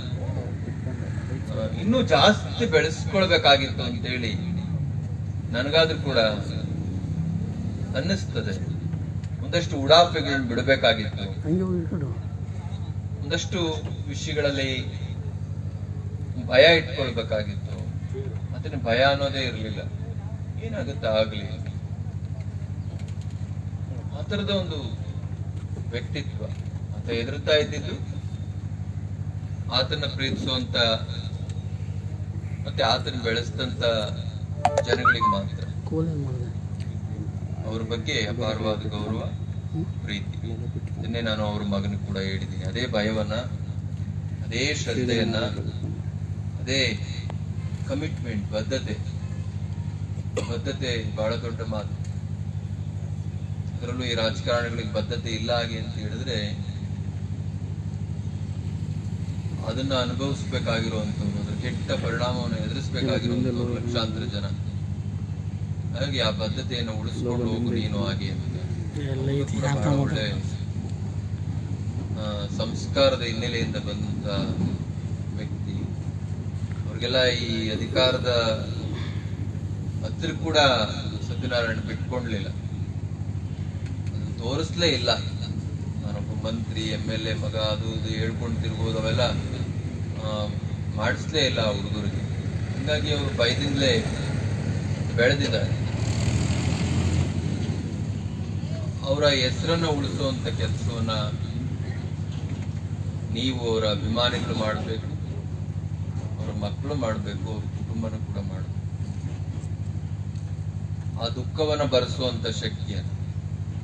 ಆ, ಇನ್ನೂ ಜಾಸ್ತಿ ಬೆಳೆಸ್ಕೊಳ್ಬೇಕಾಗಿತ್ತು ಅಂತೇಳಿ ನನಗಾದ್ರೂ ಕೂಡ ಅನ್ನಿಸ್ತದೆ ಒಂದಷ್ಟು ಉಡಾಫೆಗಳನ್ನ ಬಿಡಬೇಕಾಗಿತ್ತು ಒಂದಷ್ಟು ವಿಷಯಗಳಲ್ಲಿ ಭಯ ಇಟ್ಕೊಳ್ಬೇಕಾಗಿತ್ತು ಅದನ್ನ ಭಯ ಅನ್ನೋದೇ ಇರಲಿಲ್ಲ ಏನಾಗುತ್ತೆ ಆಗ್ಲಿ ಆ ತರದ ಒಂದು ವ್ಯಕ್ತಿತ್ವ ಆತ ಎದುರುತ್ತಾ ಇದ್ದಿದ್ದು ಆತನ ಪ್ರೀತಿಸುವಂತ ಮತ್ತೆ ಆತನ ಬೆಳೆಸಿದಂತ ಜನಗಳಿಗೆ ಮಾತ್ರ ಅವ್ರ ಬಗ್ಗೆ ಅಪಾರವಾದ ಗೌರವ ಪ್ರೀತಿ ಇದನ್ನೇ ನಾನು ಅವ್ರ ಮಗನಿಗೆ ಕೂಡ ಹೇಳಿದ್ದೀನಿ ಅದೇ ಭಯವನ್ನ ಅದೇ ಶ್ರದ್ಧೆಯನ್ನ ಅದೇ ಕಮಿಟ್ಮೆಂಟ್ ಬದ್ಧತೆ ಬದ್ಧತೆ ಬಹಳ ದೊಡ್ಡ ಮಾತು ಅದರಲ್ಲೂ ಈ ರಾಜಕಾರಣಿಗಳಿಗೆ ಬದ್ಧತೆ ಇಲ್ಲ ಹಾಗೆ ಅಂತ ಹೇಳಿದ್ರೆ ಅದನ್ನ ಅನುಭವಿಸ್ಬೇಕಾಗಿರುವಂತವ್ರು ಅದ್ರ ಕೆಟ್ಟ ಪರಿಣಾಮವನ್ನು ಎದುರಿಸ್ಬೇಕಾಗಿರುವಂತವ್ರು ಲಕ್ಷಾಂತರ ಜನ ಹಾಗಾಗಿ ಆ ಬದ್ಧತೆಯನ್ನು ಉಳಿಸ್ಕೊಂಡು ಹೋಗು ನೀನು ಹಾಗೆ ಅಂತ ಅವ್ರು ಕೂಡ ಬಹಳ ಒಳ್ಳೆ ಆ, ಸಂಸ್ಕಾರದ ಹಿನ್ನೆಲೆಯಿಂದ ಬಂದಂತ ವ್ಯಕ್ತಿ ಅವ್ರಿಗೆಲ್ಲ ಈ ಅಧಿಕಾರದ ಹತ್ತಿರ ಕೂಡ ಸತ್ಯನಾರಾಯಣ ಬಿಟ್ಕೊಂಡ್ಲಿಲ್ಲ ಅದನ್ನ ತೋರಿಸ್ಲೇ ಇಲ್ಲ ನಾನೊಬ್ಬ ಮಂತ್ರಿ ಎಮ್ ಎಲ್ ಎ ಮಗ ಅದು ಇದು ಹೇಳ್ಕೊಂಡು ತಿರ್ಬೋದು ಅವೆಲ್ಲ ಆ, ಮಾಡಿಸ್ಲೇ ಇಲ್ಲ ಆ ಹುಡುಗರಿಗೆ ಹಂಗಾಗಿ ಅವರು ಭಯದಿಂದಲೇ ಬೆಳೆದಿದ್ದಾರೆ ಅವರ ಹೆಸರನ್ನ ಉಳಿಸುವಂತ ಕೆಲಸವನ್ನ ನೀವು ಅವರ ಅಭಿಮಾನಿಗಳು ಮಾಡಬೇಕು ಅವರ ಮಕ್ಕಳು ಮಾಡಬೇಕು ಅವ್ರ ಕುಟುಂಬನೂ ಕೂಡ ಮಾಡಬೇಕು ಆ ದುಃಖವನ್ನ ಭರಿಸುವಂತ ಶಕ್ತಿಯನ್ನು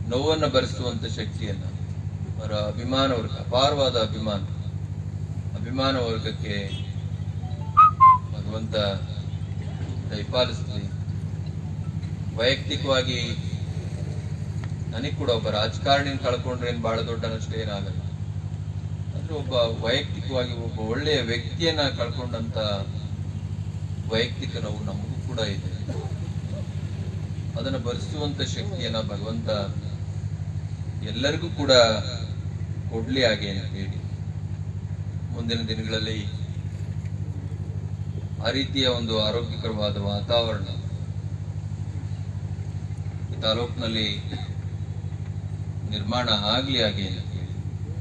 ನೋವನ್ನು ಭರಿಸುವಂತ ಶಕ್ತಿಯನ್ನ ಅವರ ಅಭಿಮಾನ ವರ್ಗ ಅಪಾರವಾದ ಅಭಿಮಾನ ಅಭಿಮಾನ ವರ್ಗಕ್ಕೆ ಭಗವಂತ ದಯಪಾಲಿಸಲಿ ವೈಯಕ್ತಿಕವಾಗಿ ನನಗೆ ಕೂಡ ಒಬ್ಬ ರಾಜಕಾರಣಿನ ಕಳ್ಕೊಂಡ್ರೆ ಏನ್ ಬಹಳ ದೊಡ್ಡ ನಷ್ಟ ಏನಾಗಲ್ಲ ಆದ್ರೆ ಒಬ್ಬ ವೈಯಕ್ತಿಕವಾಗಿ ಒಬ್ಬ ಒಳ್ಳೆಯ ವ್ಯಕ್ತಿಯನ್ನ ಕಳ್ಕೊಂಡಂತ ವೈಯಕ್ತಿಕ ನೋವು ನಮಗೂ ಕೂಡ ಇದೆ ಅದನ್ನ ಭರಿಸುವಂತ ಶಕ್ತಿಯನ್ನ ಭಗವಂತ ಎಲ್ಲರಿಗೂ ಕೂಡ ಕೊಡ್ಲಿ ಹಾಗೆ ಅಂತ ಹೇಳಿ ಮುಂದಿನ ದಿನಗಳಲ್ಲಿ ಆ ರೀತಿಯ ಒಂದು ಆರೋಗ್ಯಕರವಾದ ವಾತಾವರಣ ಈ ತಾಲೂಕಿನಲ್ಲಿ ನಿರ್ಮಾಣ ಆಗ್ಲಿ ಹಾಗೆ ಅಂತ ಹೇಳಿ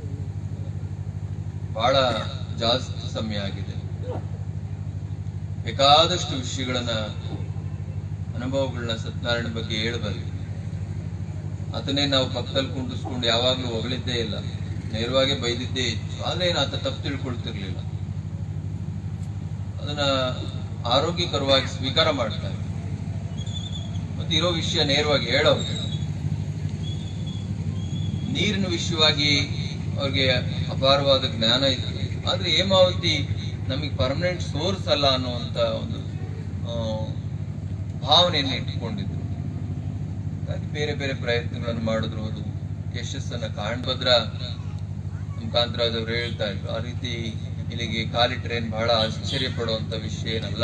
ಬಹಳ ಜಾಸ್ತಿ ಸಮಯ ಆಗಿದೆ ಬೇಕಾದಷ್ಟು ವಿಷಯಗಳನ್ನ ಅನುಭವಗಳನ್ನ ಸತ್ಯನಾರಾಯಣ ಬಗ್ಗೆ ಹೇಳಬಲ್ಲೆ ಆತನೇ ನಾವು ಪಕ್ಕದಲ್ಲಿ ಕುಂಡಿಸ್ಕೊಂಡು ಯಾವಾಗ್ಲೂ ಹೊಗಳಿದ್ದೇ ಇಲ್ಲ ನೇರವಾಗಿ ಬೈದಿದ್ದೇ ಇತ್ತು ಆದ್ರೆ ಏನು ಆತ ತಪ್ಪು ತಿಳ್ಕೊಳ್ತಿರ್ಲಿಲ್ಲ ಅದನ್ನ ಆರೋಗ್ಯಕರವಾಗಿ ಸ್ವೀಕಾರ ಮಾಡ್ತಾ ಇದ್ದ ಮತ್ತೆ ಇರೋ ವಿಷಯ ನೇರವಾಗಿ ಹೇಳೋರು ನೀರಿನ ವಿಷಯವಾಗಿ ಅವ್ರಿಗೆ ಅಪಾರವಾದ ಜ್ಞಾನ ಇತ್ತು ಆದ್ರೆ ಹೇಮಾವತಿ ನಮಗೆ ಪರ್ಮನೆಂಟ್ ಸೋರ್ಸ್ ಅಲ್ಲ ಅನ್ನುವಂತ ಒಂದು ಆ, ಭಾವನೆಯನ್ನು ಇಟ್ಟುಕೊಂಡಿದ್ರು ಹಾಗಾಗಿ ಬೇರೆ ಬೇರೆ ಪ್ರಯತ್ನಗಳನ್ನು ಮಾಡಿದ್ರು ಅದು ಯಶಸ್ಸನ್ನ ಕಾಣ್ಬದ್ರ ನಮ್ಮ ಕಾಂತರಾಜ್ ಅವರು ಹೇಳ್ತಾ ಇದ್ರು ಆ ರೀತಿ ಇಲ್ಲಿಗೆ ಕಾಲಿಟ್ರೆ ಏನ್ ಬಹಳ ಆಶ್ಚರ್ಯ ಪಡುವಂತ ವಿಷಯ ಏನಲ್ಲ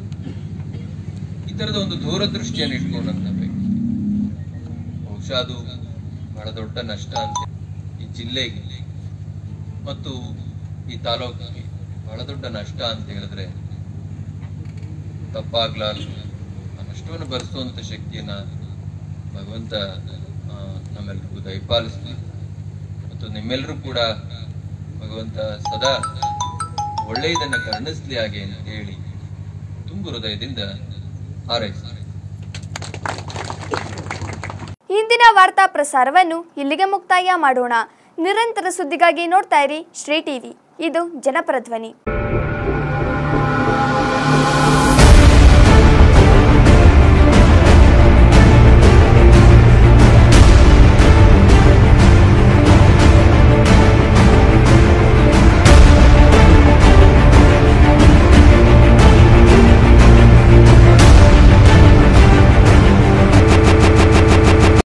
ಈ ತರದ ಒಂದು ದೂರದೃಷ್ಟಿಯನ್ನು ಇಟ್ಕೊಂಡಂತ ವ್ಯಕ್ತಿ ಬಹುಶಃ ಅದು ಬಹಳ ದೊಡ್ಡ ನಷ್ಟ ಅಂತ ಈ ಜಿಲ್ಲೆಗೆ ಮತ್ತು ಈ ತಾಲೂಕಿಗೆ ಬಹಳ ದೊಡ್ಡ ನಷ್ಟ ಅಂತ ಹೇಳಿದ್ರೆ ತಪ್ಪಾಗ್ಲಾರ್ದು ಆ ನಷ್ಟವನ್ನು ಭರಿಸುವಂತ ಶಕ್ತಿಯನ್ನ ಭಗವಂತ ಆ, ನಮ್ಮೆಲ್ರಿಗೂ ದಯಪಾಲಿಸ್ಲಿ ಮತ್ತು ನಿಮ್ಮೆಲ್ಲರೂ ಕೂಡ ಭಗವಂತ ಸದಾ ಒಳ್ಳೆಯದನ್ನ ಕರುಣಿಸ್ಲಿ ಹಾಗೆ ಅಂತ ಹೇಳಿ ತುಂಬು ಹೃದಯದಿಂದ ಹಾರೈಸ್ತಾರೆ ಇಂದಿನ ವಾರ್ತಾ ಪ್ರಸಾರವನ್ನು ಇಲ್ಲಿಗೆ ಮುಕ್ತಾಯ ಮಾಡೋಣ ನಿರಂತರ ಸುದ್ದಿಗಾಗಿ ನೋಡ್ತಾ ಇರಿ ಶ್ರೀ ಟಿವಿ ಇದು ಜನಪರ ಧ್ವನಿ